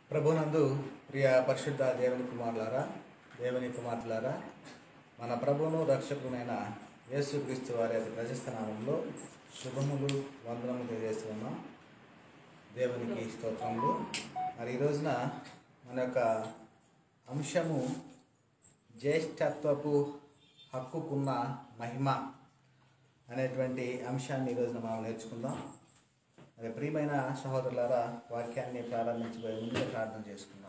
ప్రభునందు ప్రియ పరిశుద్ధ దేవుని కుమారులారా దేవుని కుమార్తెలారా మన ప్రభువును రక్షకునైన యేసుక్రీస్తు వారి అతి ప్రశస్త నామంలో శుభములు వందనములు తెలియజేస్తున్నాం దేవునికి స్తోత్రములు మరి ఈ రోజున మన యొక్క అంశము జ్యేష్ఠత్వపు హక్కుకున్న మహిమ అనేటువంటి అంశాన్ని ఈ రోజున మనం నేర్చుకుందాం మరి ప్రియమైన సహోదరులారా వాక్యాన్ని ప్రారంభించబోయే ముందు ప్రార్థన చేసుకుందాం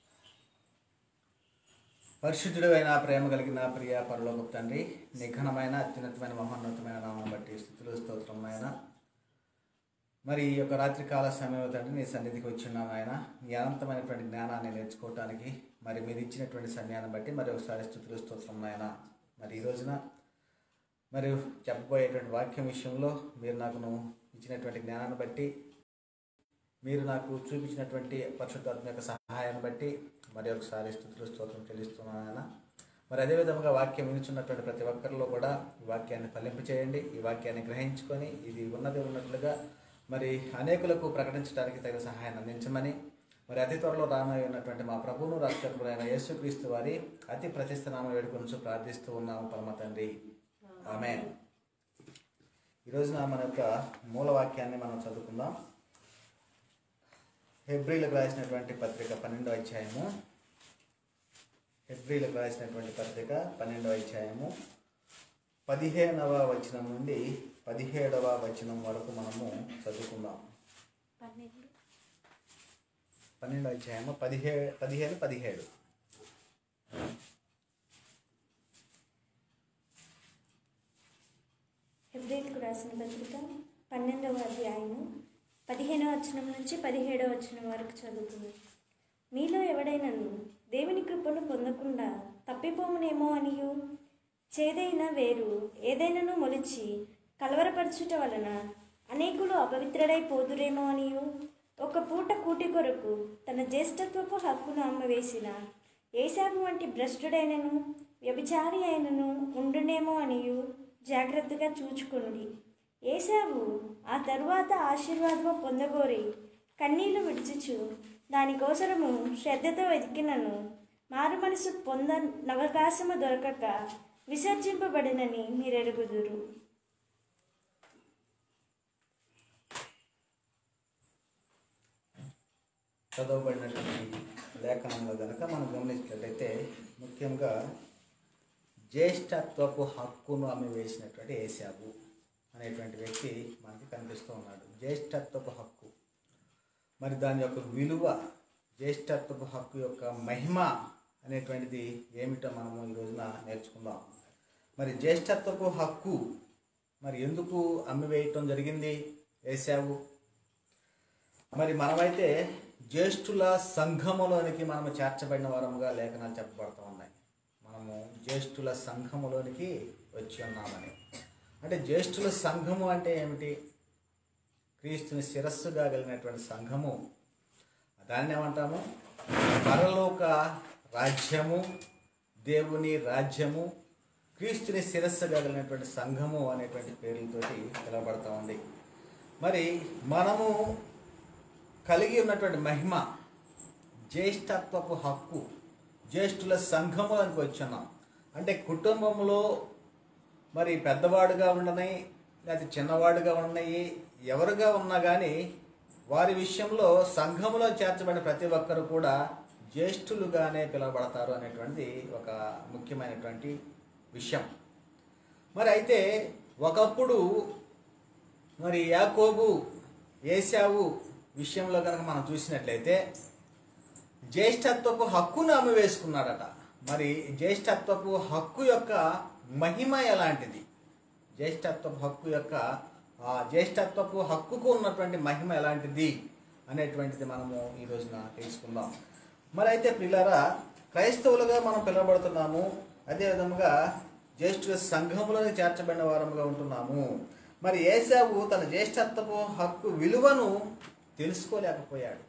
పరిశుద్ధుడు అయిన ప్రేమ కలిగిన ప్రియ పరలోక తండ్రి నిఘనమైన అత్యున్నతమైన మహోన్నతమైన నామం బట్టి స్థుతులు స్తోత్రమైన మరి ఈ యొక్క రాత్రికాల సమయంలో తండ్రి నీ సన్నిధికి వచ్చిన్నాం ఆయన నీ అనంతమైనటువంటి జ్ఞానాన్ని నేర్చుకోవటానికి మరి మీరు ఇచ్చినటువంటి సమయాన్ని బట్టి మరి ఒకసారి స్థుతులు స్తోత్రం ఆయన మరి ఈ రోజున మరియు చెప్పబోయేటువంటి వాక్యం విషయంలో మీరు నాకు ఇచ్చినటువంటి జ్ఞానాన్ని బట్టి మీరు నాకు చూపించినటువంటి పరిశుద్ధాత్మ యొక్క సహాయాన్ని బట్టి మరి ఒకసారి స్థుతులు స్తోత్రం చెల్లిస్తున్నాను ఆయన మరి అదేవిధంగా వాక్యం వినుచున్నటువంటి ప్రతి ఒక్కరిలో కూడా ఈ వాక్యాన్ని ఫలింపు చేయండి ఈ వాక్యాన్ని గ్రహించుకొని ఇది ఉన్నది ఉన్నట్లుగా మరి అనేకులకు ప్రకటించడానికి తగిన సహాయాన్ని అందించమని మరి అతి త్వరలో రానయ్య ఉన్నటువంటి మా ప్రభువును రక్షకుడైన యేసుక్రీస్తు వారి అతి ప్రతిష్ట నామ వేడుకొంచు ప్రార్థిస్తూ ఉన్నాము పరమ తండ్రి ఆమె ఈరోజున మన యొక్క మూలవాక్యాన్ని మనం చదువుకుందాం హెబ్రిలకు రాసినటువంటి పత్రిక పన్నెండవ అధ్యాయము హెబ్రిలకు రాసినటువంటి పత్రిక పన్నెండవ అధ్యాయము పదిహేనవ వచనం నుండి పదిహేడవ వచనం వరకు మనము చదువుకుందాం పన్నెండు పన్నెండవ అధ్యాయము పదిహే పదిహేను పదిహేడు హెబ్రిల్కు రాసిన పత్రిక పన్నెండవ అధ్యాయము పదిహేనవ వచనం నుంచి పదిహేడవ వచనం వరకు చదువుతుంది మీలో ఎవడైనను దేవుని కృపను పొందకుండా తప్పిపోమునేమో అనియు చేదైన వేరు ఏదైనాను మొలిచి కలవరపరచుట వలన అనేకులు అపవిత్రుడైపోదురేమో అనియు ఒక పూట కూటి కొరకు తన జ్యేష్ఠత్వపు హక్కును అమ్మవేసిన ఏసాపు వంటి భ్రష్టుడైనను వ్యభిచారి అయినను ఉండునేమో అనియు జాగ్రత్తగా చూచుకొనుడి ఏసావు ఆ తరువాత ఆశీర్వాదము పొందగోరి కన్నీళ్లు విడిచుచు దానికోసరము శ్రద్ధతో వెతికినను మారు మనసు పొంద నవకాశము దొరకక విసర్జింపబడినని మీరెరుగుదురు చదవబడినటువంటి లేఖనంలో కనుక మనం గమనించినట్లయితే ముఖ్యంగా జ్యేష్ఠత్వపు హక్కును ఆమె వేసినటువంటి ఏసాబు అనేటువంటి వ్యక్తి మనకి కనిపిస్తూ ఉన్నాడు జ్యేష్ఠత్వపు హక్కు మరి దాని యొక్క విలువ జ్యేష్ఠత్వపు హక్కు యొక్క మహిమ అనేటువంటిది ఏమిటో మనము ఈ రోజున నేర్చుకుందాం మరి జ్యేష్ఠత్వపు హక్కు మరి ఎందుకు అమ్మివేయటం జరిగింది ఏసావు మరి మనమైతే జ్యేష్ఠుల సంఘములోనికి మనము చేర్చబడిన వారముగా లేఖనాలు చెప్పబడుతూ ఉన్నాయి మనము జ్యేష్ఠుల సంఘములోనికి వచ్చి ఉన్నామని అంటే జ్యేష్ఠుల సంఘము అంటే ఏమిటి క్రీస్తుని శిరస్సుగా కలిగినటువంటి సంఘము దాన్ని ఏమంటాము పరలోక రాజ్యము దేవుని రాజ్యము క్రీస్తుని శిరస్సుగా కలిగినటువంటి సంఘము అనేటువంటి పేర్లతోటి పిలువబడతా ఉంది మరి మనము కలిగి ఉన్నటువంటి మహిమ జ్యేష్ఠత్వపు హక్కు జ్యేష్ఠుల సంఘములకు వచ్చున్నాం అంటే కుటుంబంలో మరి పెద్దవాడుగా ఉండని లేదా చిన్నవాడుగా ఉన్నాయి ఎవరుగా ఉన్నా కానీ వారి విషయంలో సంఘములో చేర్చబడిన ప్రతి ఒక్కరు కూడా జ్యేష్ఠులుగానే పిలువబడతారు అనేటువంటి ఒక ముఖ్యమైనటువంటి విషయం మరి అయితే ఒకప్పుడు మరి యాకోబు ఏసావు విషయంలో కనుక మనం చూసినట్లయితే జ్యేష్ఠత్వపు హక్కును అమ్మివేసుకున్నాడట మరి జ్యేష్ఠత్వపు హక్కు యొక్క మహిమ ఎలాంటిది జ్యేష్ఠత్వపు హక్కు యొక్క ఆ జ్యేష్ఠత్వపు హక్కుకు ఉన్నటువంటి మహిమ ఎలాంటిది అనేటువంటిది మనము ఈ రోజున తెలుసుకుందాం మరి అయితే పిల్లరా క్రైస్తవులుగా మనం పిలువబడుతున్నాము అదేవిధంగా జ్యేష్ఠుల సంఘములోని చేర్చబడిన వారముగా ఉంటున్నాము మరి ఏసావు తన జ్యేష్ఠత్వపు హక్కు విలువను తెలుసుకోలేకపోయాడు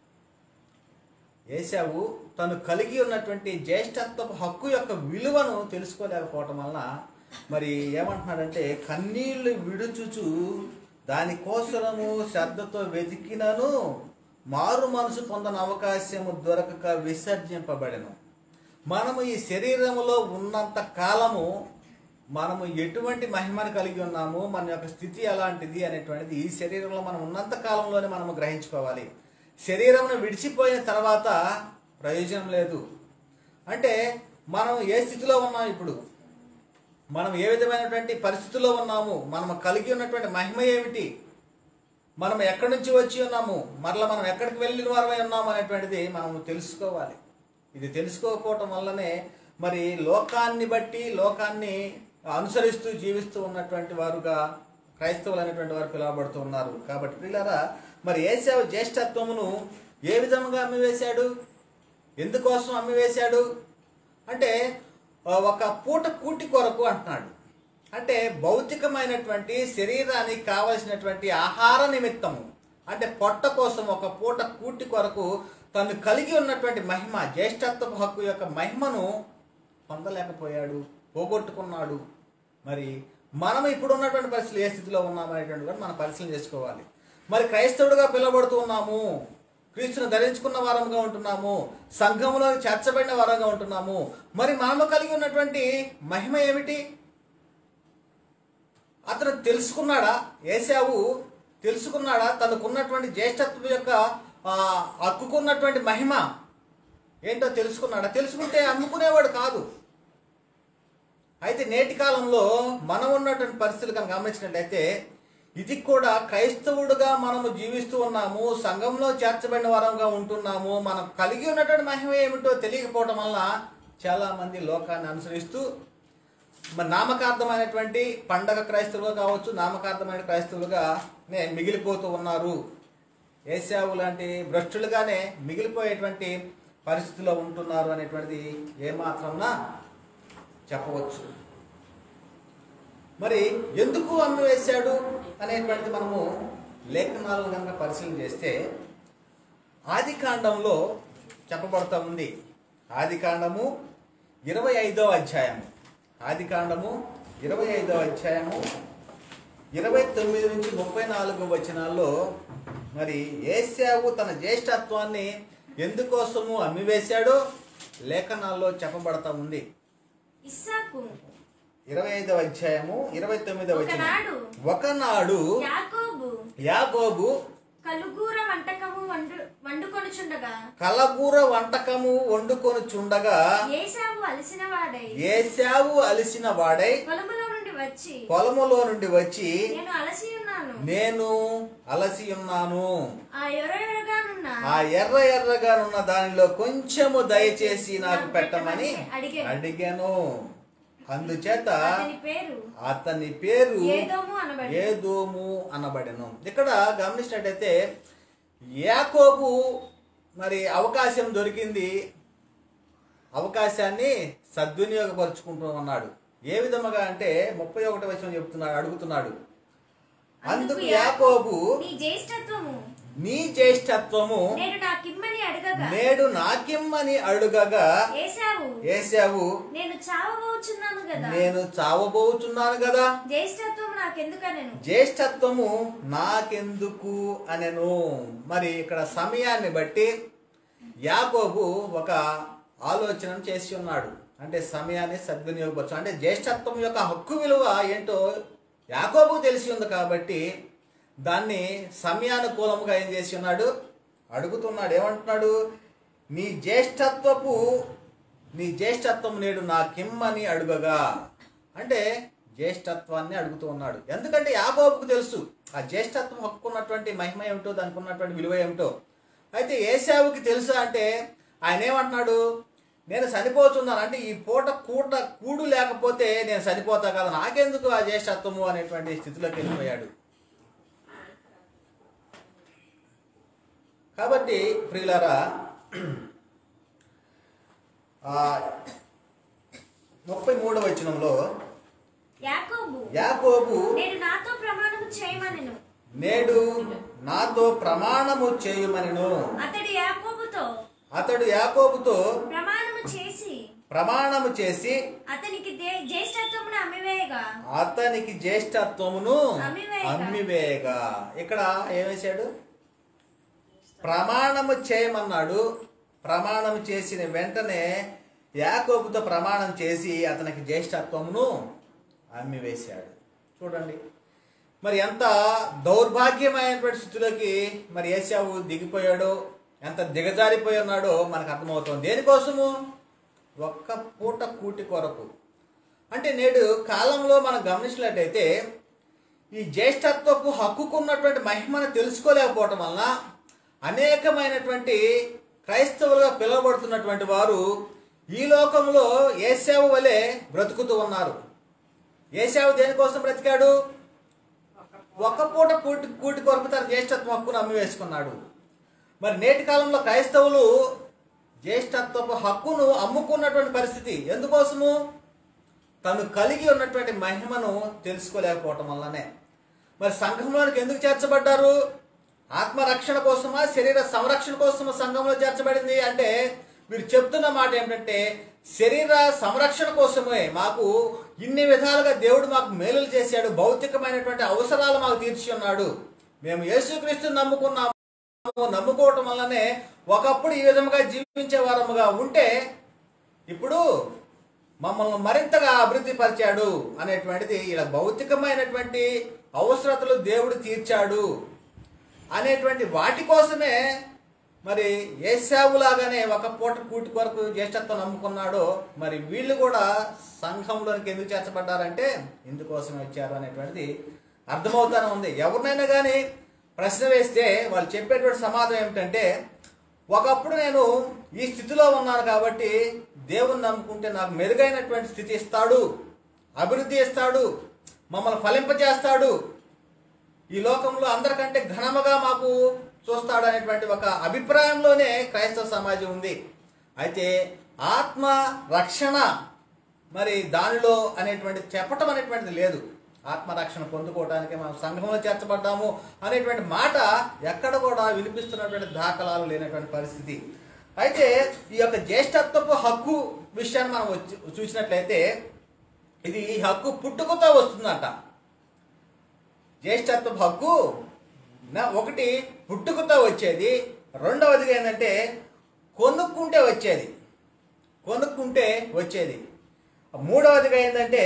ఏసావు తను కలిగి ఉన్నటువంటి జ్యేష్ఠత్వపు హక్కు యొక్క విలువను తెలుసుకోలేకపోవటం వలన మరి ఏమంటున్నాడంటే కన్నీళ్లు విడుచుచు దానికోసరము శ్రద్ధతో వెతికినను మారు మనసు పొందని అవకాశము దొరకక విసర్జింపబడెను మనము ఈ శరీరములో ఉన్నంత కాలము మనము ఎటువంటి మహిమను కలిగి ఉన్నాము మన యొక్క స్థితి ఎలాంటిది అనేటువంటిది ఈ శరీరంలో మనం ఉన్నంత కాలంలోనే మనము గ్రహించుకోవాలి శరీరమును విడిచిపోయిన తర్వాత ప్రయోజనం లేదు అంటే మనం ఏ స్థితిలో ఉన్నాం ఇప్పుడు మనం ఏ విధమైనటువంటి పరిస్థితుల్లో ఉన్నాము మనం కలిగి ఉన్నటువంటి మహిమ ఏమిటి మనం ఎక్కడి నుంచి వచ్చి ఉన్నాము మరలా మనం ఎక్కడికి వెళ్ళిన వారమై ఉన్నాము అనేటువంటిది మనం తెలుసుకోవాలి ఇది తెలుసుకోకపోవటం వల్లనే మరి లోకాన్ని బట్టి లోకాన్ని అనుసరిస్తూ జీవిస్తూ ఉన్నటువంటి వారుగా క్రైస్తవులు అనేటువంటి వారు పిలువబడుతూ ఉన్నారు కాబట్టి పిల్లరా మరి ఏసావు జ్యేష్ఠత్వమును ఏ విధంగా అమ్మివేశాడు ఎందుకోసం అమ్మివేశాడు అంటే ఆ, ఒక పూట కూటి కొరకు అంటున్నాడు అంటే భౌతికమైనటువంటి శరీరానికి కావలసినటువంటి ఆహార నిమిత్తము అంటే పొట్ట కోసం ఒక పూట కూటి కొరకు తను కలిగి ఉన్నటువంటి మహిమ జ్యేష్ఠత్వపు హక్కు యొక్క మహిమను పొందలేకపోయాడు పోగొట్టుకున్నాడు మరి మనం ఇప్పుడు ఉన్నటువంటి పరిస్థితులు ఏ స్థితిలో ఉన్నామనేటువంటి కూడా మనం పరిశీలన చేసుకోవాలి మరి క్రైస్తవుడిగా పిలువబడుతూ ఉన్నాము క్రీస్తును ధరించుకున్న వారంగా ఉంటున్నాము సంఘంలో చేర్చబడిన వారంగా ఉంటున్నాము మరి మనము కలిగి ఉన్నటువంటి మహిమ ఏమిటి అతను తెలుసుకున్నాడా ఏసావు తెలుసుకున్నాడా తనకున్నటువంటి జ్యేష్ఠత్వం యొక్క ఆ, హక్కుకున్నటువంటి మహిమ ఏంటో తెలుసుకున్నాడా తెలుసుకుంటే అమ్ముకునేవాడు కాదు అయితే నేటి కాలంలో మనం ఉన్నటువంటి పరిస్థితులు కనుక గమనించినట్లయితే ఇది కూడా క్రైస్తవుడుగా మనము జీవిస్తూ ఉన్నాము సంఘంలో చేర్చబడిన వారంగా ఉంటున్నాము మనం కలిగి ఉన్నటువంటి మహిమ ఏమిటో తెలియకపోవడం వల్ల చాలా మంది లోకాన్ని అనుసరిస్తూ మరి నామకార్థమైనటువంటి పండగ క్రైస్తవులుగా కావచ్చు నామకార్థమైన క్రైస్తవులుగా నే మిగిలిపోతూ ఉన్నారు ఏసావు లాంటి భ్రష్టులుగానే మిగిలిపోయేటువంటి పరిస్థితిలో ఉంటున్నారు అనేటువంటిది ఏమాత్రంనా చెప్పవచ్చు మరి ఎందుకు అమ్మివేశాడు అనేటువంటిది మనము లేఖనాలను కనుక పరిశీలన చేస్తే ఆది కాండంలో చెప్పబడతా ఉంది ఆది కాండము ఇరవై ఐదో అధ్యాయము ఆది కాండము ఇరవై ఐదో అధ్యాయము ఇరవై తొమ్మిది నుంచి ముప్పై నాలుగు వచనాల్లో మరి ఏసావు తన జ్యేష్ఠత్వాన్ని ఎందుకోసము అమ్మివేశాడో లేఖనాల్లో చెప్పబడతా ఉంది ఇస్సాకు ఇరవై ఐదవ అధ్యాయము ఇరవై తొమ్మిదవ వచనం ఒకనాడు ఒకనాడు యాకోబు యాకోబు కలుగూర వంటకము వండు వండుకొనుచుండగా కలగూర వంటకము వండుకొని చుండగా ఏసావు అలసిన వాడై ఏసావు అలిసిన వాడై పొలములో నుండి వచ్చి పొలములో నుండి వచ్చి నేను అలసి ఉన్నాను నేను అలసి ఉన్నాను ఆ ఎర్రగానున్న ఆ ఎర్ర ఎర్రగానున్న దానిలో కొంచెము దయచేసి నాకు పెట్టమని అడిగాను. అడిగాను అందుచేత అతని పేరు అతని పేరు ఏదోము అనబడి ఏదోము అనబడెను ఇక్కడ గమనించినట్టయితే యాకోబు మరి అవకాశం దొరికింది అవకాశాన్ని సద్వినియోగపరుచుకుంటూ ఉన్నాడు ఏ విధముగా అంటే ముప్పై ఒకటి వచనం చెప్తున్నాడు అడుగుతున్నాడు అందుకు యాకోబు నీ జ్యేష్ఠత్వము నీ జ్యేష్ఠత్వము నేను నాకిమ్మని అడగగా నేడు నాకిమ్మని అడుగగా ఏసావు ఏసావు నేను చావబోచున్నాను కదా నేను చావబోచున్నాను కదా జ్యేష్ఠత్వం నాకెందుకనెను జ్యేష్ఠత్వము నాకెందుకు అనెను మరి ఇక్కడ సమయాన్ని బట్టి యాకోబు ఒక ఆలోచన చేసి ఉన్నాడు అంటే సమయాన్ని సద్వినియోగపరచు అంటే జ్యేష్ఠత్వం యొక్క హక్కు విలువ ఏంటో యాకోబు తెలిసి ఉంది కాబట్టి దాన్ని సమయానుకూలంగా ఏం చేసి ఉన్నాడు అడుగుతున్నాడు ఏమంటున్నాడు నీ జ్యేష్ఠత్వపు నీ జ్యేష్ఠత్వం నేడు నాకిమ్మని అడుగగా అంటే జ్యేష్ఠత్వాన్ని అడుగుతూ ఉన్నాడు ఎందుకంటే యాకోబుకు తెలుసు ఆ జ్యేష్ఠత్వం హక్కు ఉన్నటువంటి మహిమ ఏమిటో దానికి ఉన్నటువంటి విలువ ఏమిటో అయితే ఏసావుకి తెలుసా అంటే ఆయన ఏమంటున్నాడు నేను చనిపోతున్నాను అంటే ఈ పూట కూట కూడు లేకపోతే నేను చనిపోతా కదా నాకెందుకు ఆ జ్యేష్ఠత్వము అనేటువంటి స్థితిలోకి వెళ్ళిపోయాడు కాబట్టి ప్రియులారా ఆ, ముప్పై మూడవ వచనంలో యాకోబు యాకోబు నేను నాతో ప్రమాణము చేయమనెను నేడు నాతో ప్రమాణము చేయుమనెను అతడు యాకోబుతో అతడు యాకోబుతో ప్రమాణము చేసి ప్రమాణము చేసి అతనికి దే- జ్యేష్ఠత్వమును అమ్మివేయగా అతనికి జ్యేష్ఠత్వమును అమ్మివేయగా. అమ్మివేయగా ఇక్కడ ఏమేశాడు ప్రమాణము చేయమన్నాడు ప్రమాణం చేసిన వెంటనే యాకోబుతో ప్రమాణం చేసి అతనికి జ్యేష్ఠత్వమును అమ్మివేశాడు చూడండి మరి ఎంత దౌర్భాగ్యమైనటువంటి స్థితిలోకి మరి ఏసావు దిగిపోయాడో ఎంత దిగజారిపోయి ఉన్నాడో మనకు అర్థమవుతుంది దేనికోసము ఒక్క పూట కూటి కొరకు అంటే నేడు కాలంలో మనం గమనించినట్టయితే ఈ జ్యేష్ఠత్వపు హక్కుకున్నటువంటి మహిమను తెలుసుకోలేకపోవటం వలన అనేకమైనటువంటి క్రైస్తవులుగా పిలువబడుతున్నటువంటి వారు ఈ లోకంలో ఏసావు వలె బ్రతుకుతూ ఉన్నారు ఏసావు దేనికోసం బ్రతికాడు ఒక్క పూట కూటి కూటి కొరకు తన జ్యేష్ఠత్వం హక్కును అమ్మివేసుకున్నాడు మరి నేటి కాలంలో క్రైస్తవులు జ్యేష్ఠత్వపు హక్కును అమ్ముకున్నటువంటి పరిస్థితి ఎందుకోసము తను కలిగి ఉన్నటువంటి మహిమను తెలుసుకోలేకపోవటం వల్లనే మరి సంఘంలోనికి ఎందుకు చేర్చబడ్డారు ఆత్మరక్షణ కోసమా శరీర సంరక్షణ కోసమా సంఘంలో చేర్చబడింది అంటే మీరు చెప్తున్న మాట ఏమిటంటే శరీర సంరక్షణ కోసమే మాకు ఇన్ని విధాలుగా దేవుడు మాకు మేలులు చేశాడు భౌతికమైనటువంటి అవసరాలు మాకు తీర్చి ఉన్నాడు మేము యేసుక్రీస్తుని నమ్ముకున్నాము నమ్ముకోవటం వల్లనే ఒకప్పుడు ఈ విధముగా జీవించే వారముగా ఉంటే ఇప్పుడు మమ్మల్ని మరింతగా అభివృద్ధి పరిచాడు అనేటువంటిది ఇలా భౌతికమైనటువంటి అవసరతలు దేవుడు తీర్చాడు అనేటువంటి వాటి కోసమే మరి ఏసావులాగానే ఒక పూట కూటి కొరకు జ్యేష్ఠత్వం నమ్ముకున్నాడో మరి వీళ్ళు కూడా సంఘంలోనికి ఎందుకు చేర్చబడ్డారంటే ఇందుకోసం వచ్చారు అనేటువంటిది అర్థమవుతానే ఉంది ఎవరినైనా కానీ ప్రశ్న వేస్తే వాళ్ళు చెప్పేటువంటి సమాధానం ఏమిటంటే ఒకప్పుడు నేను ఈ స్థితిలో ఉన్నాను కాబట్టి దేవుని నమ్ముకుంటే నాకు మెరుగైనటువంటి స్థితి ఇస్తాడు అభివృద్ధి ఇస్తాడు మమ్మల్ని ఫలింపజేస్తాడు ఈ లోకంలో అందరికంటే ఘనముగా మాకు చూస్తాడు అనేటువంటి ఒక అభిప్రాయంలోనే క్రైస్తవ సమాజం ఉంది అయితే ఆత్మ రక్షణ మరి దానిలో అనేటువంటి చెప్పటం అనేటువంటిది లేదు ఆత్మరక్షణ పొందుకోవడానికి మనం సంఘంలో చేర్చబడ్డాము అనేటువంటి మాట ఎక్కడ కూడా వినిపిస్తున్నటువంటి దాఖలాలు లేనటువంటి పరిస్థితి అయితే ఈ యొక్క జ్యేష్ఠత్వపు హక్కు విషయాన్ని మనం వచ్చి చూసినట్లయితే ఇది ఈ హక్కు పుట్టుకతో వస్తుందంట జ్యేష్ఠత్వపు హక్కు నా ఒకటి పుట్టుకతో వచ్చేది రెండవదిగా ఏంటంటే కొనుక్కుంటే వచ్చేది కొనుక్కుంటే వచ్చేది మూడవదిగా ఏంటంటే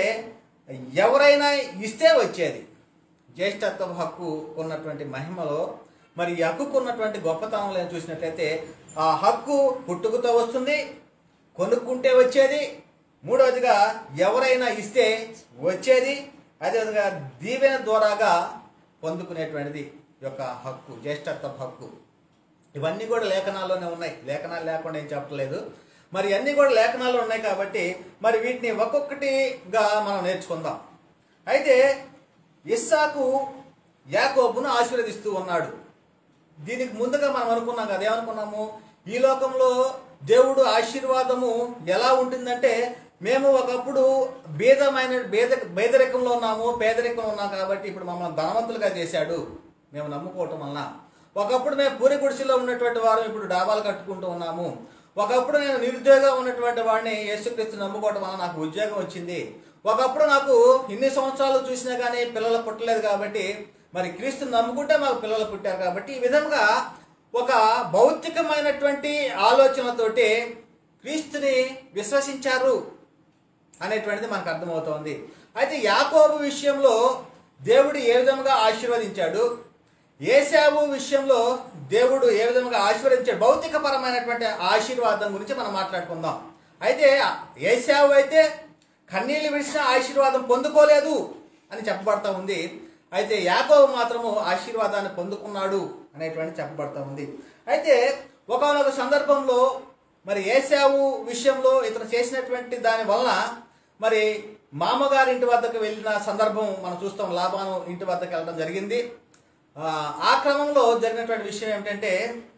ఎవరైనా ఇస్తే వచ్చేది జ్యేష్ఠత్వ హక్కు ఉన్నటువంటి మహిమలో మరి ఈ హక్కుకు ఉన్నటువంటి గొప్పతనంలో చూసినట్లయితే ఆ హక్కు పుట్టుకతో వస్తుంది కొనుక్కుంటే వచ్చేది మూడవదిగా ఎవరైనా ఇస్తే వచ్చేది అదేవిధంగా దీవెన ద్వారాగా పొందుకునేటువంటిది ఈ యొక్క హక్కు జ్యేష్ఠత్వ హక్కు ఇవన్నీ కూడా లేఖనాల్లోనే ఉన్నాయి లేఖనాలు లేకుండా ఏం చెప్పట్లేదు మరి అన్నీ కూడా లేఖనాల్లో ఉన్నాయి కాబట్టి మరి వీటిని ఒక్కొక్కటిగా మనం నేర్చుకుందాం అయితే ఇస్సాకు యాకోబును ఆశీర్వదిస్తూ ఉన్నాడు దీనికి ముందుగా మనం అనుకున్నాం కదా ఏమనుకున్నాము ఈ లోకంలో దేవుడు ఆశీర్వాదము ఎలా ఉంటుందంటే మేము ఒకప్పుడు భేదమైన భేద పేదరికంలో ఉన్నాము పేదరికంలో ఉన్నాం కాబట్టి ఇప్పుడు మమ్మల్ని ధనవంతులుగా చేశాడు మేము నమ్ముకోవటం వలన ఒకప్పుడు మేము పూరి గుడిసెలో ఉన్నటువంటి వారు ఇప్పుడు డాబాలు కట్టుకుంటూ ఉన్నాము ఒకప్పుడు నేను నిరుద్యోగం ఉన్నటువంటి వాడిని యేసుక్రీస్తు నమ్ముకోవటం వల్ల నాకు ఉద్యోగం వచ్చింది ఒకప్పుడు నాకు ఇన్ని సంవత్సరాలు చూసినా కానీ పిల్లలు పుట్టలేదు కాబట్టి మరి క్రీస్తుని నమ్ముకుంటే మాకు పిల్లలు పుట్టారు కాబట్టి ఈ విధంగా ఒక భౌతికమైనటువంటి ఆలోచనలతోటి క్రీస్తుని విశ్వసించారు అనేటువంటిది మనకు అర్థమవుతోంది అయితే యాకోబు విషయంలో దేవుడు ఏ విధంగా ఆశీర్వదించాడు ఏసావు విషయంలో దేవుడు ఏ విధంగా ఆశీర్వదించాడు భౌతికపరమైనటువంటి ఆశీర్వాదం గురించి మనం మాట్లాడుకుందాం అయితే ఏసావు అయితే కన్నీళ్ళు విడిచిన ఆశీర్వాదం పొందుకోలేదు అని చెప్పబడతా ఉంది అయితే యాకోబు మాత్రము ఆశీర్వాదాన్ని పొందుకున్నాడు అనేటువంటి చెప్పబడతా ఉంది అయితే ఒకనొక సందర్భంలో మరి ఏసావు విషయంలో ఇతను చేసినటువంటి దాని వలన మరి మామగారి ఇంటి వద్దకు వెళ్ళిన సందర్భం మనం చూస్తాం లాభాను ఇంటి వద్దకు వెళ్ళడం జరిగింది ఆ, ఆ క్రమంలో జరిగినటువంటి విషయం ఏమిటంటే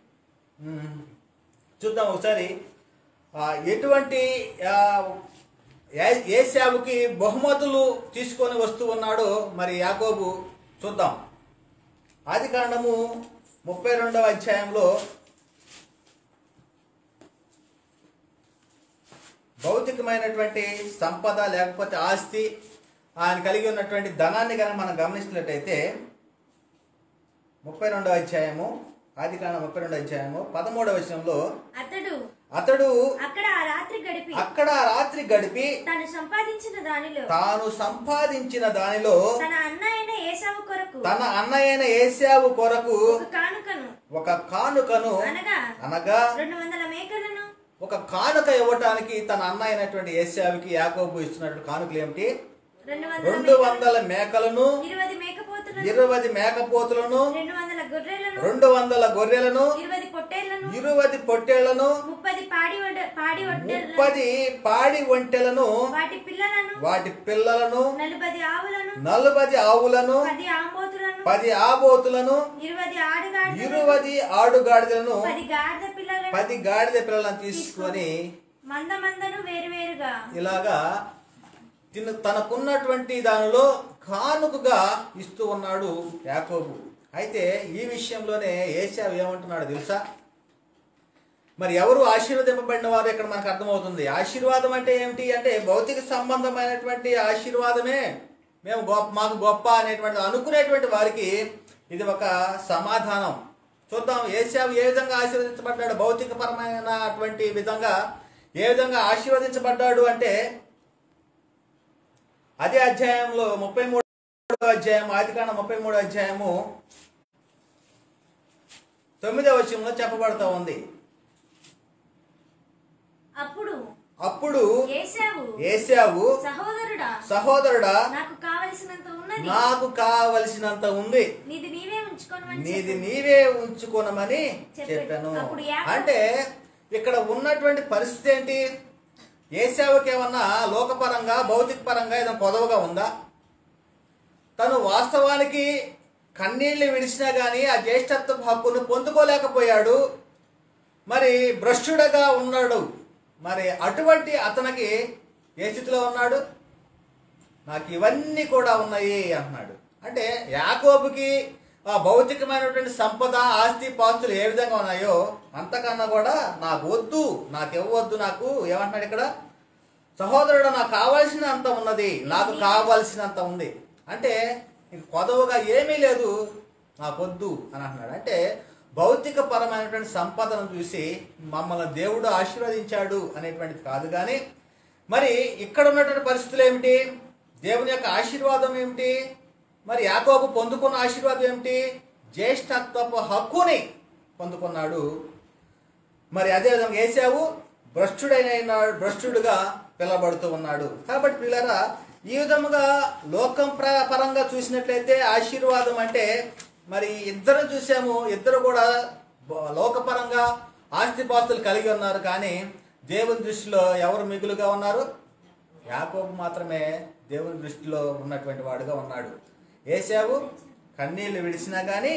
ఉమ్, చూద్దాం ఒకసారి ఆ, ఎటువంటి ఆ, ఏ- ఏశావుకి బహుమతులు తీసుకొని వస్తూ ఉన్నాడో మరి యాకోబు చూద్దాం ఆది కాండము ముప్పై రెండవ అధ్యాయంలో భౌతికమైనటువంటి సంపద లేకపోతే ఆస్తి ఆయన కలిగి ఉన్నటువంటి ధనాన్ని కనుక మనం గమనించినట్టయితే ముప్పై రెండవ అధ్యాయము ఆది కాండ ముప్పై రెండు అధ్యాయము పదమూడవ వచనంలో అతడు అతడు అక్కడ ఆ రాత్రి గడిపి అక్కడ రాత్రి గడిపి తాను సంపాదించిన దానిలో తాను సంపాదించిన దానిలో తన అన్న అయిన ఏసావు కొరకు తన అన్నయ్యన ఏసావు కొరకు ఒక కానుకను ఒక కానుకను అనగా అనగా రెండు వందల మేకలను ఒక కానుక ఇవ్వటానికి తన అన్న అయినటువంటి ఏసావుకి యాకోబు ఇస్తున్నటువంటి కానుకలు ఏమిటి రెండు వందల రెండు వందల మేకలను ఇరవై మేకపోతులను ఇరవై మేకపోతులను రెండు వందల గొర్రెలను రెండు వందల గొర్రెలను ఇరవై పొట్టేళ్లను ఇరువది పొట్టేళ్లను ముప్పది పాడి వడ్డ పాడి వడ్డెలను ముప్పది పాడి ఒంటెలను వాటి పిల్లలను వాటి పిల్లలను నలుబది ఆవులను నలుబది ఆవులను పది ఆంబోతులను పది ఆబోతులను ఇరవై ఆడుగాడిదలను ఇరువది ఆడుగాడిదలను పది గాడిద పిల్లలను పది గాడిద పిల్లలను తీసుకొని మంద మందను వేరువేరుగా ఇలాగా తిన తనకున్నటువంటి దానిలో కానుకగా ఇస్తూ ఉన్నాడు యాకోబు అయితే ఈ విషయంలోనే ఏసావు ఏమంటున్నాడు తెలుసా మరి ఎవరు ఆశీర్వదింపబడిన వారు ఇక్కడ మనకు అర్థమవుతుంది ఆశీర్వాదం అంటే ఏమిటి అంటే భౌతిక సంబంధమైనటువంటి ఆశీర్వాదమే మేము గొప్ప మాకు గొప్ప అనేటువంటి అనుకునేటువంటి వారికి ఇది ఒక సమాధానం చూద్దాం ఏసావు ఏ విధంగా ఆశీర్వదించబడ్డాడు భౌతిక పరమైనటువంటి విధంగా ఏ విధంగా ఆశీర్వదించబడ్డాడు అంటే అదే అధ్యాయంలో ముప్పై మూడో అధ్యాయం ఆదికాండ ముప్పై మూడో అధ్యాయము తొమ్మిదవ వచనంలో చెప్పబడతా ఉంది అప్పుడు అప్పుడు ఏసావు ఏసావు సహోదరుడా సహోదరుడా నాకు కావలసినంత ఉన్నది నాకు కావలసినంత ఉంది నీది నీవే ఉంచుకోనమని నీది చెప్పు. నీవే ఉంచుకోనమని చెప్పాడు. చెప్పాను అప్పుడు యాకోబు- అంటే ఇక్కడ ఉన్నటువంటి పరిస్థితి ఏంటి ఏసావుకి ఏమన్నా లోకపరంగా భౌతిక పరంగా ఏదైనా కొదవగా ఉందా తను వాస్తవానికి కన్నీళ్లు విడిచినా గానీ ఆ జ్యేష్ఠత్వ హక్కును పొందుకోలేకపోయాడు మరి భ్రష్టుడగా ఉన్నాడు మరి అటువంటి అతనికి ఏ స్థితిలో ఉన్నాడు నాకు ఇవన్నీ కూడా ఉన్నాయి అంటున్నాడు అంటే యాకోబుకి ఆ భౌతికమైనటువంటి సంపద ఆస్తి పాస్తులు ఏ విధంగా ఉన్నాయో అంతకన్నా కూడా నాకు వద్దు నాకు ఇవ్వద్దు నాకు ఏమంటున్నాడు ఇక్కడ సహోదరుడు నాకు కావాల్సినంత ఉన్నది నాకు కావాల్సినంత ఉంది అంటే ఇంక కొదవగా ఏమీ లేదు నాకు వద్దు అని అంటున్నాడు అంటే భౌతిక పరమైనటువంటి సంపదను చూసి మమ్మల్ని దేవుడు ఆశీర్వదించాడు అనేటువంటిది కాదు కానీ మరి ఇక్కడ ఉన్నటువంటి పరిస్థితులు ఏమిటి దేవుని యొక్క ఆశీర్వాదం ఏమిటి మరి యాకోబు పొందుకున్న ఆశీర్వాదం ఏమిటి జ్యేష్ఠత్వపు హక్కుని పొందుకున్నాడు మరి అదే విధంగా ఏసావు భ్రష్టుడైన భ్రష్టుడుగా పిలవబడుతూ ఉన్నాడు కాబట్టి పిల్లరా ఈ విధముగా లోకం ప్ర పరంగా చూసినట్లయితే ఆశీర్వాదం అంటే మరి ఇద్దరు చూసాము ఇద్దరు కూడా బ- లోకపరంగా ఆస్తిపాస్తులు కలిగి ఉన్నారు కానీ దేవుని దృష్టిలో ఎవరు మిగులుగా ఉన్నారు యాకోబు మాత్రమే దేవుని దృష్టిలో ఉన్నటువంటి వాడుగా ఉన్నాడు ఏసావు కన్నీళ్లు విడిచినా కానీ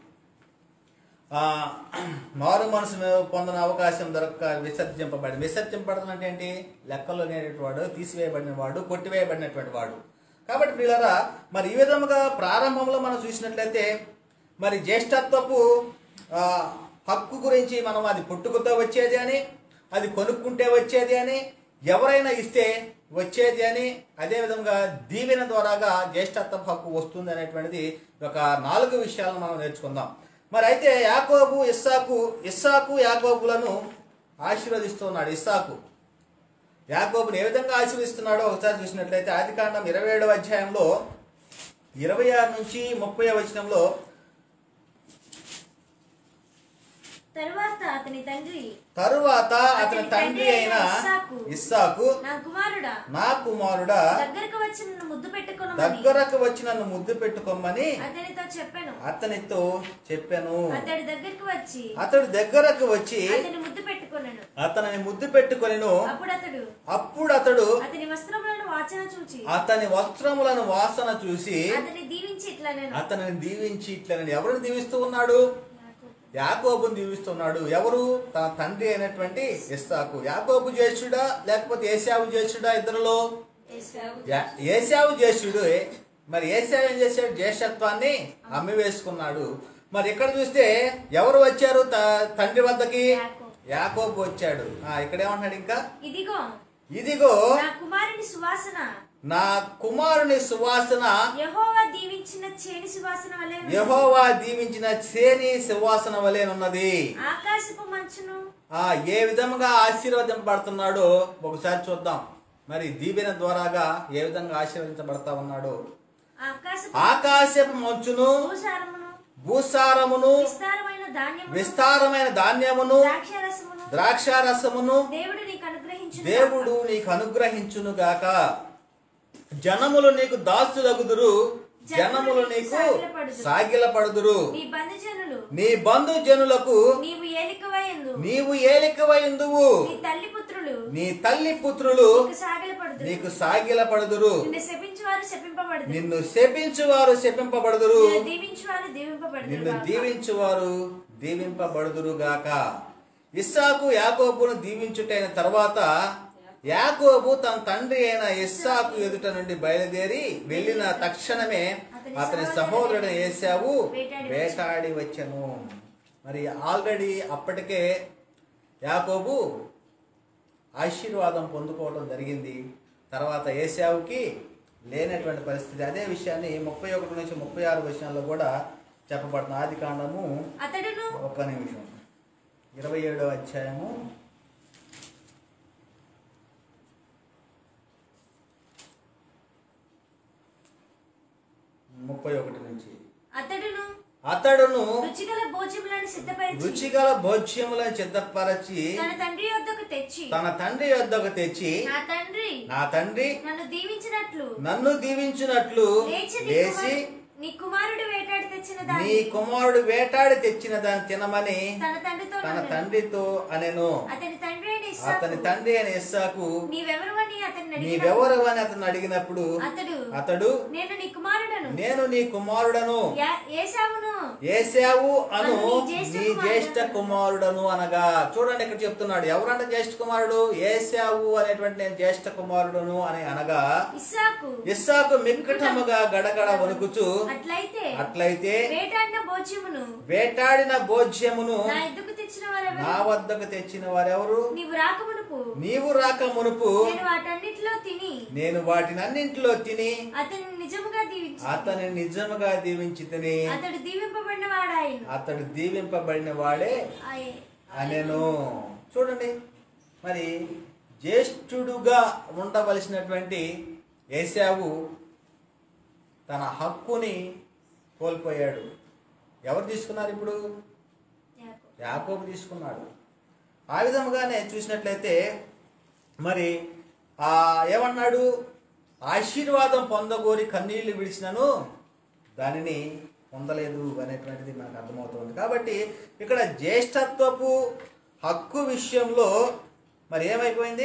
ఆ, మారు మనసును పొందిన అవకాశం దొరక్క విసర్జింపబడి విసర్జింపబడడం అంటే ఏంటి లెక్కలో లేనటువంటి వాడు తీసివేయబడిన వాడు కొట్టివేయబడినటువంటి వాడు కాబట్టి పిల్లరా మరి ఈ విధముగా ప్రారంభంలో మనం చూసినట్లయితే మరి జ్యేష్ఠత్వపు ఆ, హక్కు గురించి మనం అది పుట్టుకతో వచ్చేది అని అది కొనుక్కుంటే వచ్చేది అని ఎవరైనా ఇస్తే వచ్చేది అని అదేవిధంగా దీవెన ద్వారాగా జ్యేష్ఠత్వ హక్కు వస్తుంది అనేటువంటిది ఒక నాలుగు విషయాలను మనం నేర్చుకుందాం మరి అయితే యాకోబు ఇస్సాకు ఇస్సాకు యాకోబులను ఆశీర్వదిస్తున్నాడు ఇస్సాకు యాకోబుని ఏ విధంగా ఆశీర్వదిస్తున్నాడో ఒకసారి చూసినట్లయితే ఆదికాండం ఇరవై ఏడవ అధ్యాయంలో ఇరవై ఆరు నుంచి ముప్పై వచనంలో తరువాత అతని తండ్రి తరువాత అతని తండ్రి అయిన ఇస్సాకు నా కుమారుడా నా కుమారుడా దగ్గరకు వచ్చి నన్ను ముద్దు పెట్టుకుని దగ్గరకు వచ్చి నన్ను ముద్దు పెట్టుకోమని అతనితో చెప్పాను అతనితో చెప్పాను అతడి దగ్గరకు వచ్చి అతడు దగ్గరకు వచ్చి అతని ముద్దు పెట్టుకున్నాను అతనిని ముద్దు పెట్టుకొనిను అప్పుడు అతడు అప్పుడు అతడు అతని వస్త్రములను వాచన చూచి అతని వస్త్రములను వాసన చూసి అతని దీవించి ఇట్లా నేను అతనిని దీవించి ఇట్లని ఎవరిని దీవిస్తూ ఉన్నాడు యాకోబుని దీవిస్తున్నాడు ఎవరు తన తండ్రి అయినటువంటి ఇస్సాకు యాకోబు జ్యేష్ఠుడా లేకపోతే ఏసావు జ్యేష్ఠుడా ఇద్దరులో యా- ఏసావు జ్యేష్ఠుడు మరి ఏసావు ఏం చేశాడు జ్యేష్ఠత్వాన్ని అమ్మి వేసుకున్నాడు మరి ఇక్కడ చూస్తే ఎవరు వచ్చారు త- తండ్రి వద్దకి యాకోబు. యాకోబు వచ్చాడు ఆ, ఇక్కడ ఏమంటున్నాడు ఇంకా ఇదిగో ఇదిగో నా కుమారుని సువాసన నా కుమారుని సువాసన యెహోవా దీవించిన చేని సువాసన వలె ఉన్నది. యహోవా దీవించిన చేని సువాసన వలెనున్నది ఆకాశపు మంచును ఆ ఏ విధంగా ఆశీర్వదింపబడుతున్నాడో ఒకసారి చూద్దాం మరి దీవెన ద్వారాగా ఏ విధంగా ఆశీర్వదించబడతా ఉన్నాడో ఆకాశపు ఆకాశపు మంచును భూసారమును భూసారమును విస్తారమైన ధాన్యమును విస్తారమైన ధాన్యమును ద్రాక్షారసమును ద్రాక్షారసమును దేవుడు నీకు అనుగ్రహించు దేవుడు నీకు అనుగ్రహించును గాక జనములు నీకు దాసులగుదురు జనములు నీకు సాగిలపడుదురు నీ బంధుజనులు నీ బంధు జనులకు నీవు ఏలికవయందు నీవు ఏలికవైందువు నీ తల్లి పుత్రులు నీ తల్లి పుత్రులు నీకు సాగిలపడుదురు నీకు సాగిలపడుదురు నిన్ను శపించువారు శపింపబడుదురు నిన్ను శపించువారు శపింపబడుదురు నిన్ను దీవించువారు దీవింపబడుదురు నిన్ను గాక. దీవించువారు దీవింపబడుదురు గాక ఇస్సాకు యాకోబును దీవించుటైన తర్వాత యాకోబు తన తండ్రి అయిన ఇస్సాకు ఎదుట నుండి బయలుదేరి వెళ్ళిన తక్షణమే అతని సహోదరుడు ఏసావు వేటాడి వచ్చెను మరి ఆల్రెడీ అప్పటికే యాకోబు ఆశీర్వాదం పొందుకోవడం జరిగింది తర్వాత ఏసావుకి లేనటువంటి పరిస్థితి అదే విషయాన్ని ముప్పై ఒకటి నుంచి ముప్పై ఆరు విషయాల్లో కూడా చెప్పబడుతుంది ఆది కాండము అతడును ఒక్క నిమిషం ఇరవై ఏడవ అధ్యాయము ముప్పై ఒకటి నుంచి అతడును అతడును రుచిగల భోజములను సిద్ధపరిచి రుచిగల భోజ్యములను సిద్ధపరచి తన తండ్రి వద్దకు తెచ్చి తన తండ్రి వద్దకు తెచ్చి నా తండ్రి నా తండ్రి నన్ను దీవించినట్లు నన్ను దీవించినట్లు లేచి నీ లేచి కుమారు- నీ కుమారుడు వేటాడి తెచ్చిన నీ దాన్ని కుమారుడు వేటాడి తెచ్చిన దాన్ని తినమని తన తండ్రితో తన నన్ను- తండ్రితో అనెను అతని తండ్రి అయిన అతని ఇస్సాకు తండ్రి అయిన ఇస్సాకు నీవెవరు అని అతన్ని అడిగినప్పుడు నీవెవరు అని అతను అడిగినప్పుడు అతడు అతడు నేను నీ కుమారుడను నేను నీ కుమారుడను యా- ఏశావును ఏసావు అను నీ జ్యేష్ఠ నీ కుమారుడను. జ్యేష్ఠ కుమారుడను అనగా చూడండి ఇక్కడ చెప్తున్నాడు ఎవరంటే జ్యేష్ఠ కుమారుడు ఏసావు అనేటువంటి నేను జ్యేష్ఠ కుమారుడును అని అనగా ఇస్సాకు ఇస్సాకు మిక్కటముగా గడగడ వణుకుచు అట్లయితే అట్లయితే వేటాడిన భోజ్యమును వేటాడిన భోజ్యమును నా ఎద్దుకు తెచ్చిన వారెవరు నా వద్దకు తెచ్చిన వారెవరు నీవు రాకమునుపు నీవు రాక మునుపు నేను వాటన్నిటిలో తిని నేను వాటినన్నింటిలో తిని అతని నిజముగా దీవించి అతని నిజముగా దీవించి తిని అతడు దీవింపబడిన వాడాయను అతడు దీవింపబడిన వాడే అనెను చూడండి మరి జ్యేష్ఠుడుగా ఉండవలసినటువంటి ఏసావు తన హక్కుని కోల్పోయాడు ఎవరు తీసుకున్నారు ఇప్పుడు యాకోబు తీసుకున్నాడు ఆ విధముగానే చూసినట్లయితే మరి ఆ ఏమన్నాడు ఆశీర్వాదం పొందగోరి కన్నీళ్లు విడిచినను దానిని పొందలేదు అనేటువంటిది మనకు అర్థమవుతుంది కాబట్టి ఇక్కడ జ్యేష్ఠత్వపు హక్కు విషయంలో మరి ఏమైపోయింది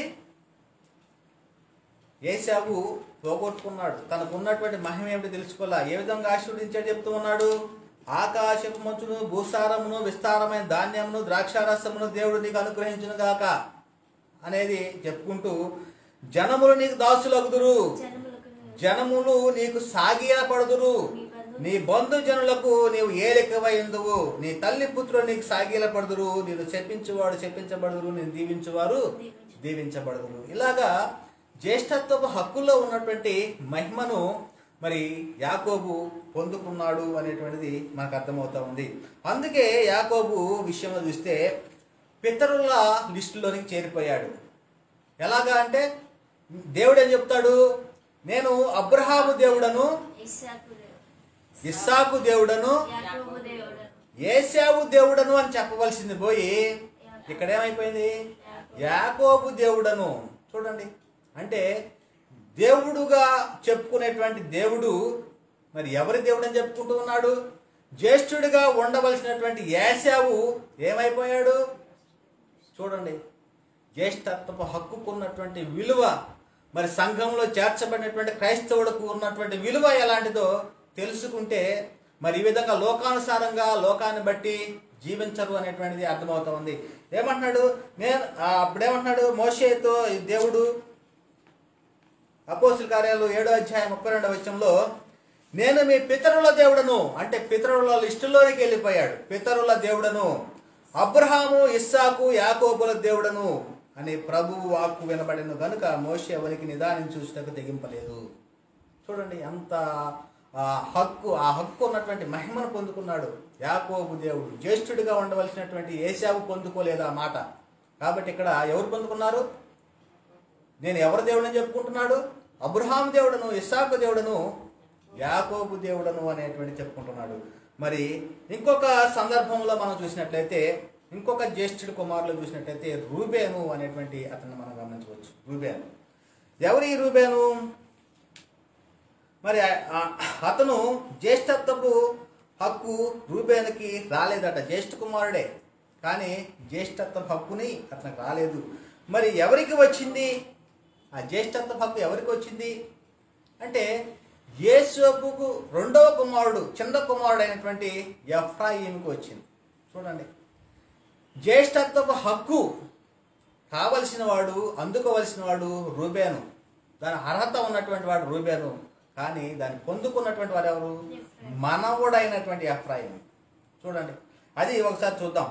ఏసావు పోగొట్టుకున్నాడు తనకు ఉన్నటువంటి మహిమ ఏమిటి తెలుసుకోవాలా ఏ విధంగా ఆశీర్వదించాడు చెప్తూ ఉన్నాడు ఆకాశపు మంచును భూసారమును విస్తారమైన ధాన్యమును ద్రాక్షారసమును దేవుడు నీకు అనుగ్రహించును గాక అనేది చెప్పుకుంటూ జనములు నీకు దాసులగుదురు జనములకు జనములు నీకు సాగిలపడుదురు నీ బంధు జనులకు నీవు ఏలికవైందువు నీ తల్లి పుత్రులు నీకు సాగిలపడుదురు నేను చెప్పించువాడు చెప్పించబడుదురు నేను దీవించువారు దీవించబడుదురు ఇలాగా జ్యేష్ఠత్వపు హక్కుల్లో ఉన్నటువంటి మహిమను మరి యాకోబు పొందుకున్నాడు అనేటువంటిది మనకు అర్థమవుతా ఉంది అందుకే యాకోబు విషయంలో చూస్తే పితరుల లిస్టులోనికి చేరిపోయాడు ఎలాగా అంటే దేవుడు ఏం చెప్తాడు నేను అబ్రహాము దేవుడను ఇస్సాకు దేవుడు. ఇస్సాకు దేవుడను యాకోబు దేవుడు ఏసావు దేవుడను అని చెప్పవలసింది పోయి ఇక్కడ ఏమైపోయింది యాకోబు దేవుడను చూడండి అంటే దేవుడుగా చెప్పుకునేటువంటి దేవుడు మరి ఎవరి దేవుడు అని చెప్పుకుంటూ ఉన్నాడు జ్యేష్ఠుడిగా ఉండవలసినటువంటి ఏసావు ఏమైపోయాడు చూడండి జ్యేష్ఠత్వపు హక్కుకున్నటువంటి విలువ మరి సంఘంలో చేర్చబడినటువంటి క్రైస్తవులకు ఉన్నటువంటి విలువ ఎలాంటిదో తెలుసుకుంటే మరి ఈ విధంగా లోకానుసారంగా లోకాన్ని బట్టి జీవించరు అనేటువంటిది అర్థమవుతా ఉంది ఏమంటున్నాడు నేను ఆ, అప్పుడేమంటున్నాడు మోషేతో ఈ దేవుడు అపోస్తుల కార్యాలు ఏడో అధ్యాయం ముప్పై రెండవ వచ్చంలో నేను మీ పితరుల దేవుడను అంటే పితరుల లిస్టులోనికి వెళ్ళిపోయాడు పితరుల దేవుడను అబ్రహాము ఇస్సాకు యాకోబుల దేవుడను అని ప్రభువు వాక్కు వినబడిన గనుక మోషే ఎవరికి నిదానం చూసినకు తెగింపలేదు చూడండి ఎంత ఆ హక్కు ఆ హక్కు ఉన్నటువంటి మహిమను పొందుకున్నాడు యాకోబు దేవుడు జ్యేష్ఠుడిగా ఉండవలసినటువంటి ఏశావు పొందుకోలేదు ఆ మాట కాబట్టి ఇక్కడ ఎవరు పొందుకున్నారు నేను ఎవరి దేవుడని చెప్పుకుంటున్నాడు అబ్రహాం దేవుడను ఇస్సాకు దేవుడను యాకోబు దేవుడను అనేటువంటి చెప్పుకుంటున్నాడు మరి ఇంకొక సందర్భంలో మనం చూసినట్లయితే ఇంకొక జ్యేష్ఠుడి కుమారులు చూసినట్లయితే రూబేను అనేటువంటి అతన్ని మనం గమనించవచ్చు రూబేను ఎవరు ఈ రూబేను మరి ఆ- ఆ- అతను జ్యేష్ఠత్వపు హక్కు రూబేనుకి రాలేదట జ్యేష్ఠ కుమారుడే కానీ జ్యేష్ఠత్వ హక్కుని అతనికి రాలేదు మరి ఎవరికి వచ్చింది ఆ జ్యేష్ఠత్వ హక్కు ఎవరికి వచ్చింది అంటే యేసోపుకు రెండవ కుమారుడు చిన్న కుమారుడు అయినటువంటి ఎఫ్రాయిముకు వచ్చింది చూడండి జ్యేష్ఠత్వపు హక్కు కావలసిన వాడు అందుకోవలసిన వాడు రూబేను దాని అర్హత ఉన్నటువంటి వాడు రూబేను కానీ దాన్ని పొందుకున్నటువంటి వాడు ఎవరు ఎఫ్రాయిము. మనవుడైనటువంటి ఎఫ్రాయిం చూడండి అది ఒకసారి చూద్దాం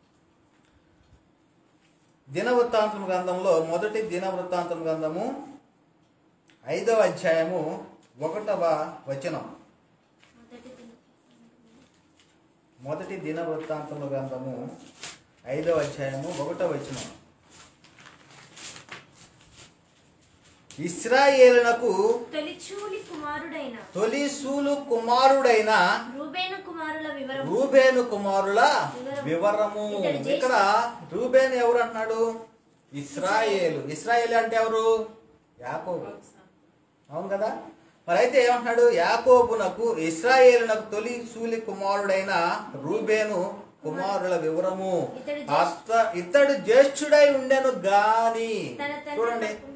దినవృత్తాంతం గ్రంథంలో మొదటి దినవృత్తాంతం గ్రంథము ఐదవ అధ్యాయము ఒకటవ వచనం మొదటి దిన మొదటి దినవృత్తాంతముల గ్రంథము ఐదవ అధ్యాయము ఒకటవ వచనం ఇస్రాయేలునకు తొలిచూలి కుమారుడైన తొలిసూలు కుమారుడైన రూబేను కుమారుల వివరం రూబేను కుమారుల వివరము ఇతడు జ్యేష్ఠ- ఇక్కడ రూబేను ఎవరు అంటున్నాడు ఇస్రాయేలు ఇస్రాయేలు అంటే ఎవరు యాకోబు అవును కదా మరి అయితే ఏమంటున్నాడు యాకోబునకు ఇస్రాయేలునకు తొలి సూలి కుమారుడైన రూబేను కుమారుల వివరము ఇతడు అత్త ఇతడు జ్యేష్ఠుడై ఉండెను గాని తన చూడండి తండ్రి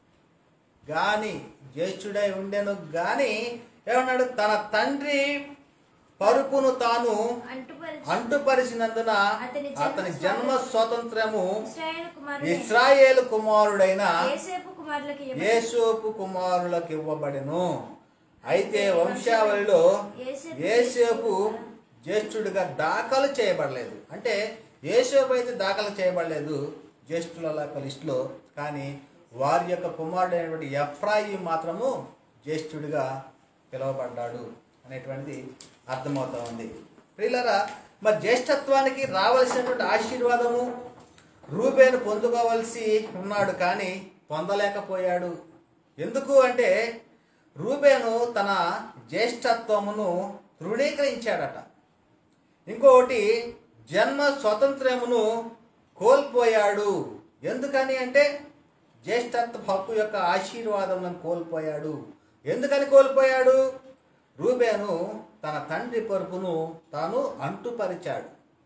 గాని జ్యేష్ఠుడై ఉండెను గాని ఏమన్నాడు తన తండ్రి పరుపును తాను అంటుపరిచి అంటుపరిచినందున అతని జన్మ అతని జన్మ స్వాతంత్రము ఇశ్రాయేలు కుమారుడైన ఇస్రాయేలు కుమారుడైన యేసేపు కుమారులకి ఇవ్వబడి- యేసోపు కుమారులకు ఇవ్వబడెను అయితే వంశావళిలో యేసేపు యేసేపు జ్యేష్ఠుడిగా దాఖలు చేయబడలేదు అంటే యేసేపు అయితే దాఖలు చేయబడలేదు జ్యేష్ఠుల యొక్క లిస్టులో కానీ వారి యొక్క కుమారుడైనటువంటి ఎఫ్రాయి మాత్రము జ్యేష్ఠుడిగా పిలువబడ్డాడు అనేటువంటిది అర్థమవుతా ఉంది ప్రియులరా మరి జ్యేష్ఠత్వానికి రావలసినటువంటి ఆశీర్వాదము రూబేను పొందుకోవలసి ఉన్నాడు కానీ పొందలేకపోయాడు ఎందుకు అంటే రూబేను తన జ్యేష్ఠత్వమును తృణీకరించాడట ఇంకొకటి జన్మ స్వతంత్రమును కోల్పోయాడు ఎందుకని అంటే జ్యేష్ఠత్వ హక్కు యొక్క ఆశీర్వాదములను కోల్పోయాడు ఎందుకని కోల్పోయాడు రూబేను తన తండ్రి పరుపును తాను అంటుపరిచాడు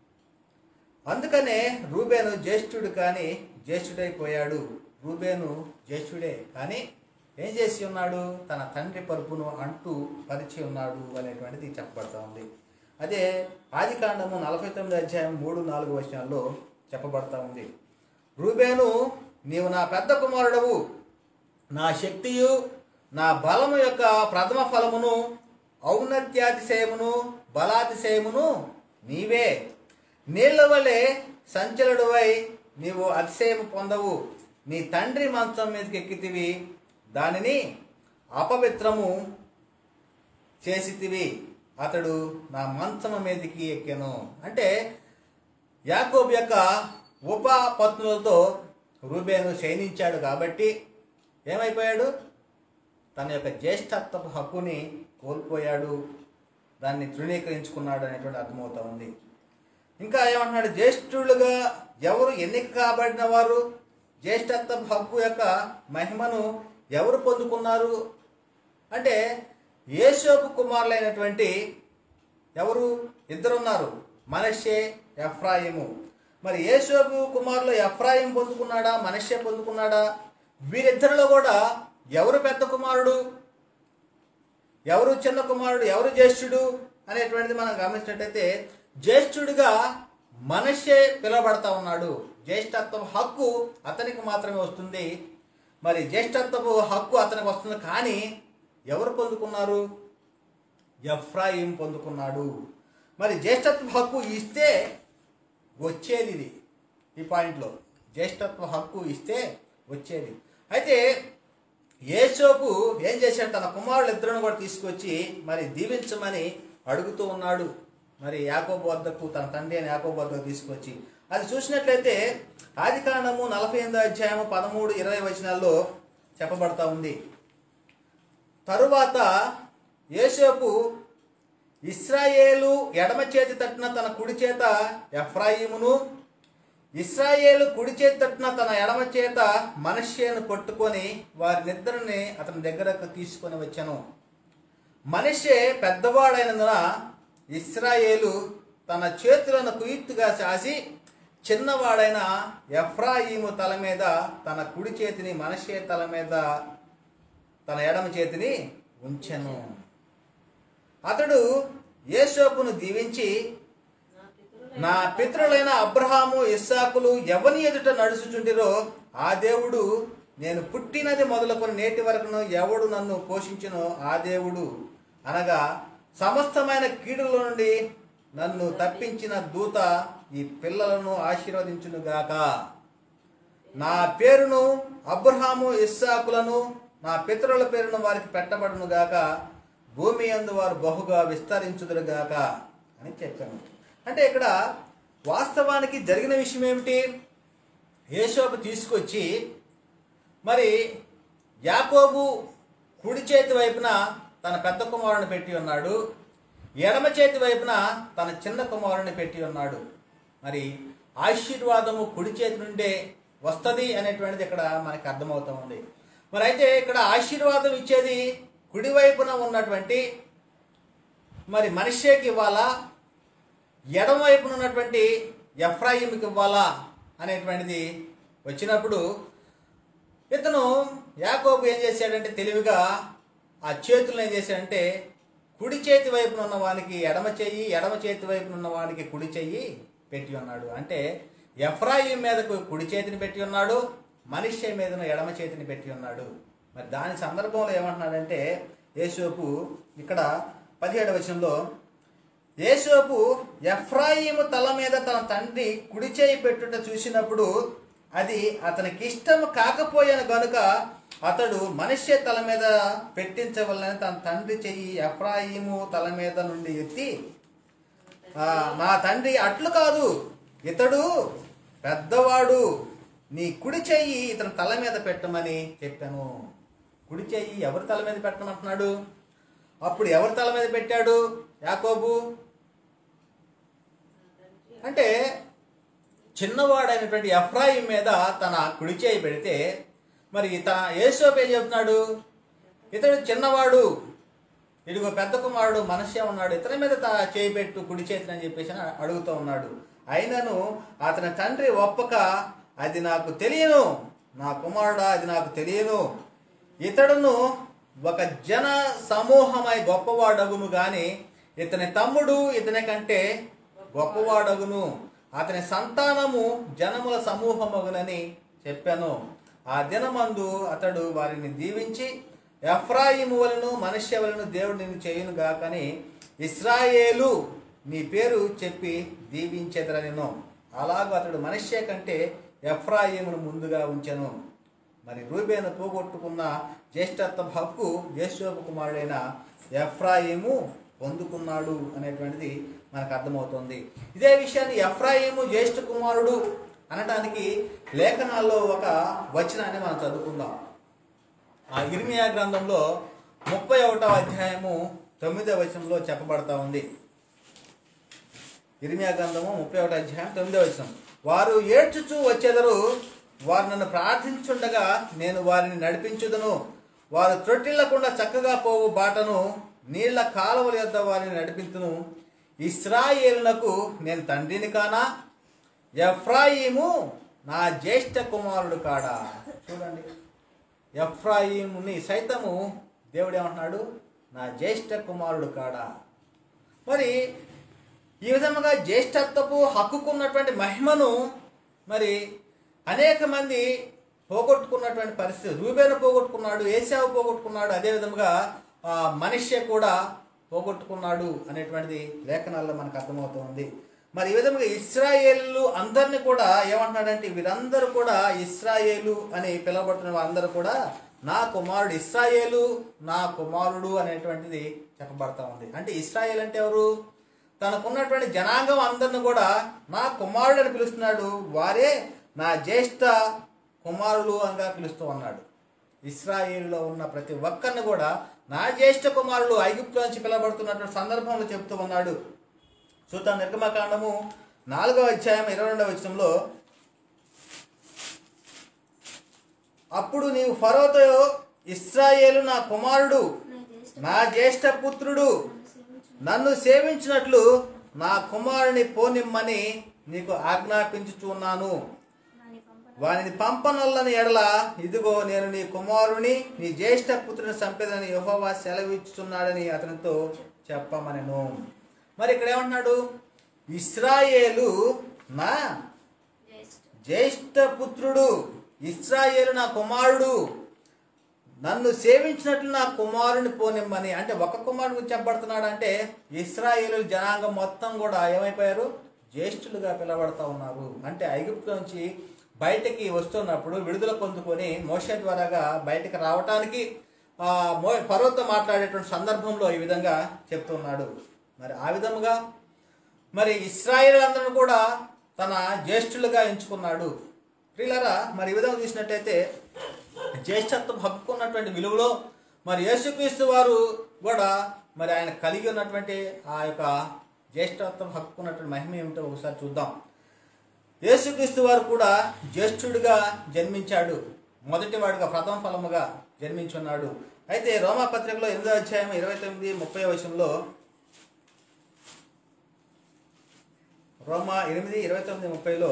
అందుకనే రూబేను జ్యేష్ఠుడు కానీ జ్యేష్ఠుడైపోయాడు రూబేను జ్యేష్ఠుడే కానీ ఏం చేసి ఉన్నాడు తన తండ్రి పరుపును అంటూ పరిచి ఉన్నాడు అనేటువంటిది చెప్పబడతా ఉంది అదే ఆది కాండము నలభై తొమ్మిది అధ్యాయం మూడు నాలుగు వచనాల్లో చెప్పబడతా ఉంది రూబేను నీవు నా పెద్ద కుమారుడవు నా శక్తియు నా బలము యొక్క ప్రథమ ఫలమును ఔన్నత్యాతిశయమును బలాతిశయమును నీవే నీళ్ల వలె సంచలుడువై నీవు అతిశయము పొందవు నీ తండ్రి మంచం మీదకి ఎక్కితివి దానిని అపవిత్రము చేసితివి అతడు నా మంచము మీదకి ఎక్కాను అంటే యాకోబు యొక్క ఉపపత్నులతో రూబేను శయనించాడు కాబట్టి ఏమైపోయాడు తన యొక్క జ్యేష్ఠత్వపు హక్కుని కోల్పోయాడు దాన్ని తృణీకరించుకున్నాడు అనేటువంటి అర్థమవుతా ఉంది ఇంకా ఏమంటున్నాడు జ్యేష్ఠులుగా ఎవరు ఎన్నిక కాబడిన వారు జ్యేష్ఠత్వ హక్కు యొక్క మహిమను ఎవరు పొందుకున్నారు అంటే యేసోపు కుమారులైనటువంటి ఎవరు ఇద్దరున్నారు మనషే ఎఫ్రాయిము మరి యేసోపు కుమారులు ఎఫ్రాయిం పొందుకున్నాడా మనషే పొందుకున్నాడా వీరిద్దరిలో కూడా ఎవరు పెద్ద కుమారుడు ఎవరు చిన్న కుమారుడు ఎవరు జ్యేష్ఠుడు అనేటువంటిది మనం గమనించినట్టయితే జ్యేష్ఠుడిగా మనషే పిలువబడతా ఉన్నాడు జ్యేష్ఠత్వ హక్కు అతనికి మాత్రమే వస్తుంది మరి జ్యేష్ఠత్వపు హక్కు అతనికి వస్తుంది కానీ ఎవరు పొందుకున్నారు ఎఫ్రాయిం పొందుకున్నాడు మరి జ్యేష్ఠత్వ హక్కు ఇస్తే వచ్చేది ఇది ఈ పాయింట్లో జ్యేష్ఠత్వ హక్కు ఇస్తే వచ్చేది అయితే యేసోపు ఏం చేశాడు తన కుమారులు ఇద్దరును కూడా తీసుకొచ్చి మరి దీవించమని అడుగుతూ ఉన్నాడు మరి యాకోబు వద్దకు తన తండ్రి అని యాకోబు వద్దకు తీసుకొచ్చి అది చూసినట్లయితే ఆది కాండము నలభై ఎనిమిదో అధ్యాయము పదమూడు ఇరవై వచనాల్లో చెప్పబడతా ఉంది తరువాత యేసోపు ఇస్రాయేలు ఎడమ చేతి తట్టున తన కుడి చేత ఎఫ్రాయిమును ఇస్రాయేలు కుడి చేతి తట్టున తన ఎడమ చేత మనష్యేను పట్టుకొని వారినిద్దరిని అతని దగ్గరకు తీసుకొని వచ్చాను మనిషే పెద్దవాడైనందున ఇస్రాయేలు తన చేతులను కుయుత్తుగా చాసి చిన్నవాడైన ఎఫ్రాయిము తల మీద తన కుడి చేతిని మనషే తల మీద తన ఎడమ చేతిని ఉంచెను అతడు యేసోపును దీవించి నా పితరులైన అబ్రహాము ఇస్సాకులు ఎవని ఎదుట నడుచుచుండిరో ఆ దేవుడు నేను పుట్టినది మొదలుకొని నేటి వరకును ఎవడు నన్ను పోషించునో ఆ దేవుడు అనగా సమస్తమైన కీడుల నుండి నన్ను తప్పించిన దూత ఈ పిల్లలను ఆశీర్వదించునుగాక నా పేరును అబ్రహాము ఇస్సాకులను నా పితరుల పేరును వారికి పెట్టబడును గాక భూమి అందు వారు బహుగా విస్తరించుదురు గాక అని చెప్పాను అంటే ఇక్కడ వాస్తవానికి జరిగిన విషయం ఏమిటి యేసోపు తీసుకొచ్చి మరి యాకోబు కుడి చేతి వైపున తన పెద్ద కుమారుని పెట్టి ఉన్నాడు ఎడమ చేతి వైపున తన చిన్న కుమారుని పెట్టి ఉన్నాడు మరి ఆశీర్వాదము కుడి చేతి నుండే వస్తుంది అనేటువంటిది ఇక్కడ మనకి అర్థమవుతా ఉంది మరి అయితే ఇక్కడ ఆశీర్వాదం ఇచ్చేది కుడి వైపున ఉన్నటువంటి మరి మనిషికి ఇవ్వాలా ఎడమ వైపున ఉన్నటువంటి ఎఫ్రాయిమ్కి ఇవ్వాలా అనేటువంటిది వచ్చినప్పుడు ఇతను యాకోబు ఏం చేశాడంటే తెలివిగా ఆ చేతులను ఏం చేశాడంటే కుడి చేతి వైపున ఉన్న వానికి ఎడమ చెయ్యి ఎడమ చేతి వైపున ఉన్న వానికి కుడి చెయ్యి పెట్టి ఉన్నాడు అంటే ఎఫ్రాయిం మీదకు కుడి చేతిని పెట్టి ఉన్నాడు మనిషి మీదను ఎడమ చేతిని పెట్టి ఉన్నాడు మరి దాని సందర్భంలో ఏమంటున్నాడంటే యేసోపు ఇక్కడ పదిహేడవ వచనంలో యేసోపు ఎఫ్రాయిము తల మీద తన తండ్రి కుడి చేయి పెట్టుట చూసినప్పుడు అది అతనికి ఇష్టం కాకపోయాను గనుక అతడు మనిషి తల మీద పెట్టించవలనని తన తండ్రి చెయ్యి ఎఫ్రాయిము తల మీద నుండి ఎత్తి "ఆ, నా తండ్రి అట్లు కాదు ఇతడు పెద్దవాడు నీ కుడి చెయ్యి ఇతని తల మీద పెట్టమని చెప్పాను కుడి చెయ్యి ఎవరి తల మీద పెట్టమంటున్నాడు అప్పుడు ఎవరి తల మీద పెట్టాడు యాకోబు అంటే చిన్నవాడైనటువంటి ఎఫ్రాయిం మీద తన కుడి చేయి పెడితే మరి తన యేసోపు ఏం చెప్తున్నాడు ఇతడు చిన్నవాడు ఇదిగో పెద్ద కుమారుడు మనసే ఉన్నాడు ఇతని మీద తా చేయి పెట్టు కుడి చేతిని అని చెప్పేసి అని అడుగుతూ ఉన్నాడు అయినను అతని తండ్రి ఒప్పక అది నాకు తెలియను నా కుమారుడా అది నాకు తెలియను ఇతడును ఒక జన సమూహమై గొప్పవాడగును గాని ఇతని తమ్ముడు ఇతని కంటే గొప్పవాడగును అతని సంతానము జనముల సమూహమగునని చెప్పాను ఆ దినమందు అతడు వారిని దీవించి ఎఫ్రాయిము వలను మనుష్య వలను దేవుడు నిన్ను చేయును గాకని ఇస్రాయేలు నీ పేరు చెప్పి దీవించెదరనెను అలాగూ అతడు మనుష్య కంటే ఎఫ్రాయిమును ముందుగా ఉంచెను మరి రూబేను పోగొట్టుకున్న జ్యేష్ఠత్వ హక్కు యేసోపు కుమారుడైన ఎఫ్రాయిము పొందుకున్నాడు అనేటువంటిది మనకు అర్థమవుతుంది ఇదే విషయాన్ని ఎఫ్రాయిము జ్యేష్ఠ కుమారుడు అనటానికి లేఖనాల్లో ఒక వచనాన్ని మనం చదువుకుందాం ఆ ఇర్మియా గ్రంథంలో ముప్పై ఒకటవ అధ్యాయము తొమ్మిదవ వచనంలో చెప్పబడతా ఉంది ఇర్మియా గ్రంథము ముప్పై ఒకటో అధ్యాయం తొమ్మిదవ వచనం వారు ఏడ్చుచూ వచ్చేదరు వారు నన్ను ప్రార్థించుండగా నేను వారిని నడిపించుదును వారు త్రొట్టిల్లకుండా చక్కగా పోవు బాటను నీళ్ల కాలువల యొద్ద వారిని నడిపించును ఇస్రాయేలునకు నేను తండ్రిని కానా ఎఫ్రాయిము నా జ్యేష్ఠ కుమారుడు కాడా చూడండి ఎఫ్రాయిముని సైతము దేవుడు ఏమంటున్నాడు నా జ్యేష్ఠ కుమారుడు కాడా మరి ఈ విధముగా జ్యేష్ఠత్వపు హక్కుకున్నటువంటి మహిమను మరి అనేక మంది పోగొట్టుకున్నటువంటి పరిస్థితి రూబేను పోగొట్టుకున్నాడు ఏసావు పోగొట్టుకున్నాడు అదే విధముగా మనిషి కూడా పోగొట్టుకున్నాడు అనేటువంటిది లేఖనాల్లో మనకు అర్థమవుతుంది మరి ఈ విధంగా ఇస్రాయేలు అందరిని కూడా ఏమంటున్నాడంటే వీరందరూ కూడా ఇస్రాయేలు అని పిలువబడుతున్న వారందరూ కూడా నా కుమారుడు ఇస్రాయేలు నా కుమారుడు అనేటువంటిది చెప్పబడతా ఉంది అంటే ఇస్రాయేల్ అంటే ఎవరు తనకున్నటువంటి జనాంగం అందరిని కూడా నా కుమారుడు అని పిలుస్తున్నాడు వారే నా జ్యేష్ఠ కుమారులు అనగా పిలుస్తూ ఉన్నాడు ఇస్రాయేల్లో ఉన్న ప్రతి ఒక్కరిని కూడా నా జ్యేష్ఠ కుమారులు ఐగుప్తు నుంచి పిలవబడుతున్నటువంటి సందర్భంలో చెప్తూ ఉన్నాడు చూద్దాం నిర్గమకాండము నాలుగవ అధ్యాయం ఇరవై రెండవ వచనంలో అప్పుడు నీవు ఫరోతో ఇస్రాయేలు నా కుమారుడు నా జ్యేష్ఠ నా జ్యేష్ఠ పుత్రుడు సేవించు. నన్ను సేవించినట్లు నా కుమారుని పోనిమ్మని నీకు ఆజ్ఞాపించుచున్నాను నాని పంపను. వానిని పంపనొల్లని ఎడల ఇదిగో నేను నీ కుమారుని నీ జ్యేష్ఠ పుత్రుని చంపేదని యెహోవా సెలవిచ్చుచున్నాడని అతనితో చెప్పమనెను మరి ఇక్కడ ఏమంటున్నాడు ఇస్రాయేలు నా జ్యేష్ఠ. జ్యేష్ఠ పుత్రుడు ఇస్రాయేలు నా కుమారుడు నన్ను సేవించినట్లు నా కుమారుని పోనిమ్మని అంటే ఒక కుమారుడు గురించి చెప్పబడుతున్నాడు అంటే ఇస్రాయేలు జనాంగం మొత్తం కూడా ఏమైపోయారు జ్యేష్ఠులుగా పిలవడతా ఉన్నారు అంటే ఐగుప్తు నుంచి బయటికి వస్తున్నప్పుడు విడుదల పొందుకొని మోషే ద్వారాగా బయటికి రావటానికి ఆ మో పర్వత మాట్లాడేటువంటి సందర్భంలో ఈ విధంగా చెప్తున్నాడు మరి ఆ విధముగా మరి ఇస్రాయేల్ అందరూ కూడా తన జ్యేష్ఠులుగా ఎంచుకున్నాడు ప్రియులరా మరి ఈ విధంగా చూసినట్టయితే జ్యేష్ఠత్వం హక్కున్నటువంటి విలువలో మరి యేసుక్రీస్తు వారు కూడా మరి ఆయన కలిగి ఉన్నటువంటి ఆ యొక్క జ్యేష్ఠత్వం హక్కున్నటువంటి మహిమ ఏమిటో ఒకసారి చూద్దాం యేసుక్రీస్తు వారు కూడా జ్యేష్ఠుడిగా జన్మించాడు మొదటి వాడిగా ప్రథమ ఫలముగా జన్మించున్నాడు అయితే రోమా పత్రికలో ఎనిమిదో అధ్యాయం ఇరవై తొమ్మిది ముప్పై వచనంలో రోమా ఎనిమిది ఇరవై తొమ్మిది ముప్పైలో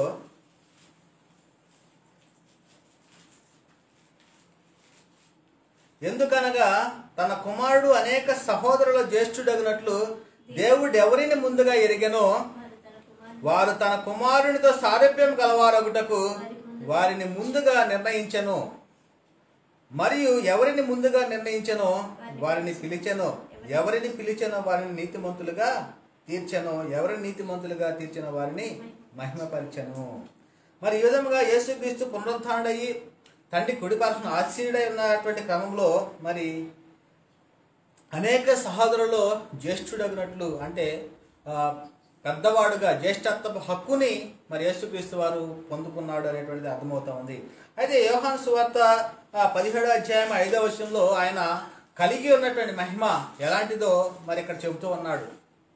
ఎందుకనగా తన కుమారుడు అనేక సహోదరుల జ్యేష్ఠుడగినట్లు దేవుడు ఎవరిని ముందుగా ఎరిగెనో మరి తన కుమారుని వారు తన కుమారునితో సారూప్యం గలవారొగుటకు వారిని ముందుగా నిర్ణయించెను మరియు ఎవరిని ముందుగా నిర్ణయించెనో వారిని పిలిచెను ఎవరిని పిలిచెనో వారిని నీతిమంతులుగా తీర్చెను ఎవరిని నీతిమంతులుగా తీర్చిన వారిని మహిమపరిచెను మరి ఈ విధముగా యేసుక్రీస్తు పునరుత్డయి తండ్రి కుడిపార్శ్వన ఆశీడై ఉన్నటువంటి క్రమంలో మరి అనేక సహోదరులు జ్యేష్ఠుడగినట్లు అంటే ఆ, పెద్దవాడుగా జ్యేష్ఠత్వ హక్కుని మరి యేసుక్రీస్తు వారు పొందుకున్నాడు అనేటువంటిది అర్థమవుతా ఉంది అయితే యోహాను సువార్త ఆ, పదిహేడో అధ్యాయం ఐదో వచనంలో ఆయన కలిగి ఉన్నటువంటి మహిమ ఎలాంటిదో మరి ఇక్కడ చెబుతూ ఉన్నాడు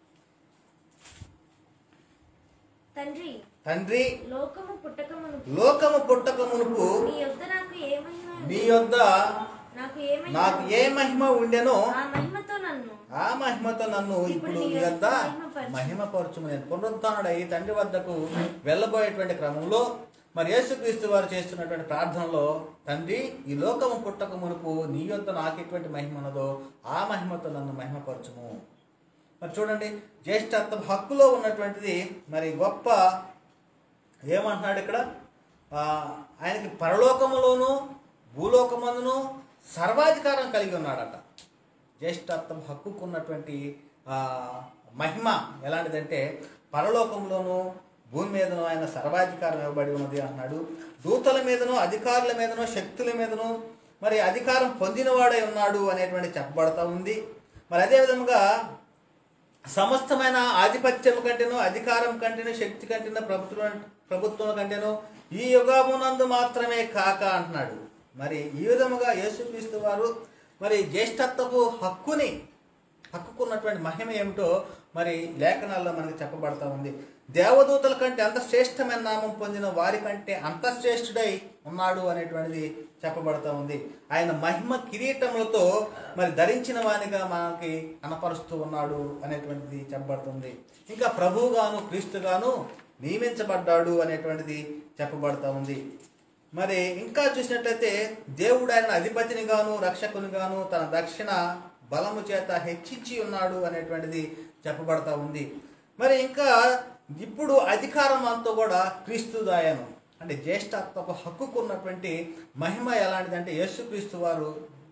తండ్రి తండ్రి లోకము పుట్టకమును లోకము పుట్టక మునుపు నీ యొద్ద నాకు ఏమైనా నీ యొద్ద నాకు ఏమైనా నాకు ఏ మహిమ ఉండెనో ఆ మహిమతో నన్ను ఆ మహిమతో నన్ను ఇప్పుడు నీ వద్ద మహిమపరచుము నేను పునరుత్డై తండ్రి వద్దకు వెళ్ళబోయేటువంటి క్రమంలో మరి యేసుక్రీస్తు వారు చేస్తున్నటువంటి ప్రార్థనలో తండ్రి ఈ లోకము పుట్టక మునుపు నీ యొద్ద నాకు ఎటువంటి మహిమ ఉన్నదో ఆ మహిమతో నన్ను మహిమపరచుము మరి చూడండి జ్యేష్ఠత్వం హక్కులో ఉన్నటువంటిది మరి గొప్ప ఏమంటున్నాడు ఇక్కడ ఆ, ఆయనకి పరలోకములోను భూలోకమందును సర్వాధికారం కలిగి ఉన్నాడట జ్యేష్ఠత్వం హక్కుకున్నటువంటి ఆ, మహిమ ఎలాంటిదంటే పరలోకంలోను భూమి మీదను ఆయన సర్వాధికారం ఇవ్వబడి ఉన్నది అన్నాడు దూతల మీదను అధికారుల మీదను శక్తుల మీదను మరి అధికారం పొందినవాడై ఉన్నాడు అనేటువంటి చెప్పబడతా ఉంది మరి అదే విధముగా సమస్తమైన ఆధిపత్యం కంటేను అధికారం కంటేను శక్తి కంటేను ప్రభుత్వం ప్రభుత్వం కంటేను ఈ యుగమునందు మాత్రమే కాక అంటున్నాడు మరి ఈ విధముగా యేసుక్రీస్తు వారు మరి జ్యేష్ఠత్వపు హక్కుని హక్కుకున్నటువంటి మహిమ ఏమిటో మరి లేఖనాల్లో మనకి చెప్పబడతా ఉంది దేవదూతల కంటే అంత శ్రేష్టమైన నామం పొందిన వారి కంటే అంత శ్రేష్ఠుడై ఉన్నాడు అనేటువంటిది చెప్పబడతా ఉంది ఆయన మహిమ కిరీటములతో మరి ధరించిన వానిగా మనకి కనపరుస్తూ ఉన్నాడు అనేటువంటిది చెప్పబడుతుంది ఇంకా ప్రభువుగాను క్రీస్తుగాను నియమించబడ్డాడు అనేటువంటిది చెప్పబడతా ఉంది మరి ఇంకా చూసినట్లయితే దేవుడు ఆయన అధిపతిని గాను రక్షకుని గాను తన దక్షిణ బలము చేత హెచ్చించి ఉన్నాడు అనేటువంటిది చెప్పబడతా ఉంది మరి ఇంకా ఇప్పుడు అధికారం అంతా కూడా క్రీస్తు దాయను అంటే జ్యేష్ఠత్వపు హక్కుకున్నటువంటి మహిమ ఎలాంటిదంటే యేసుక్రీస్తు వారు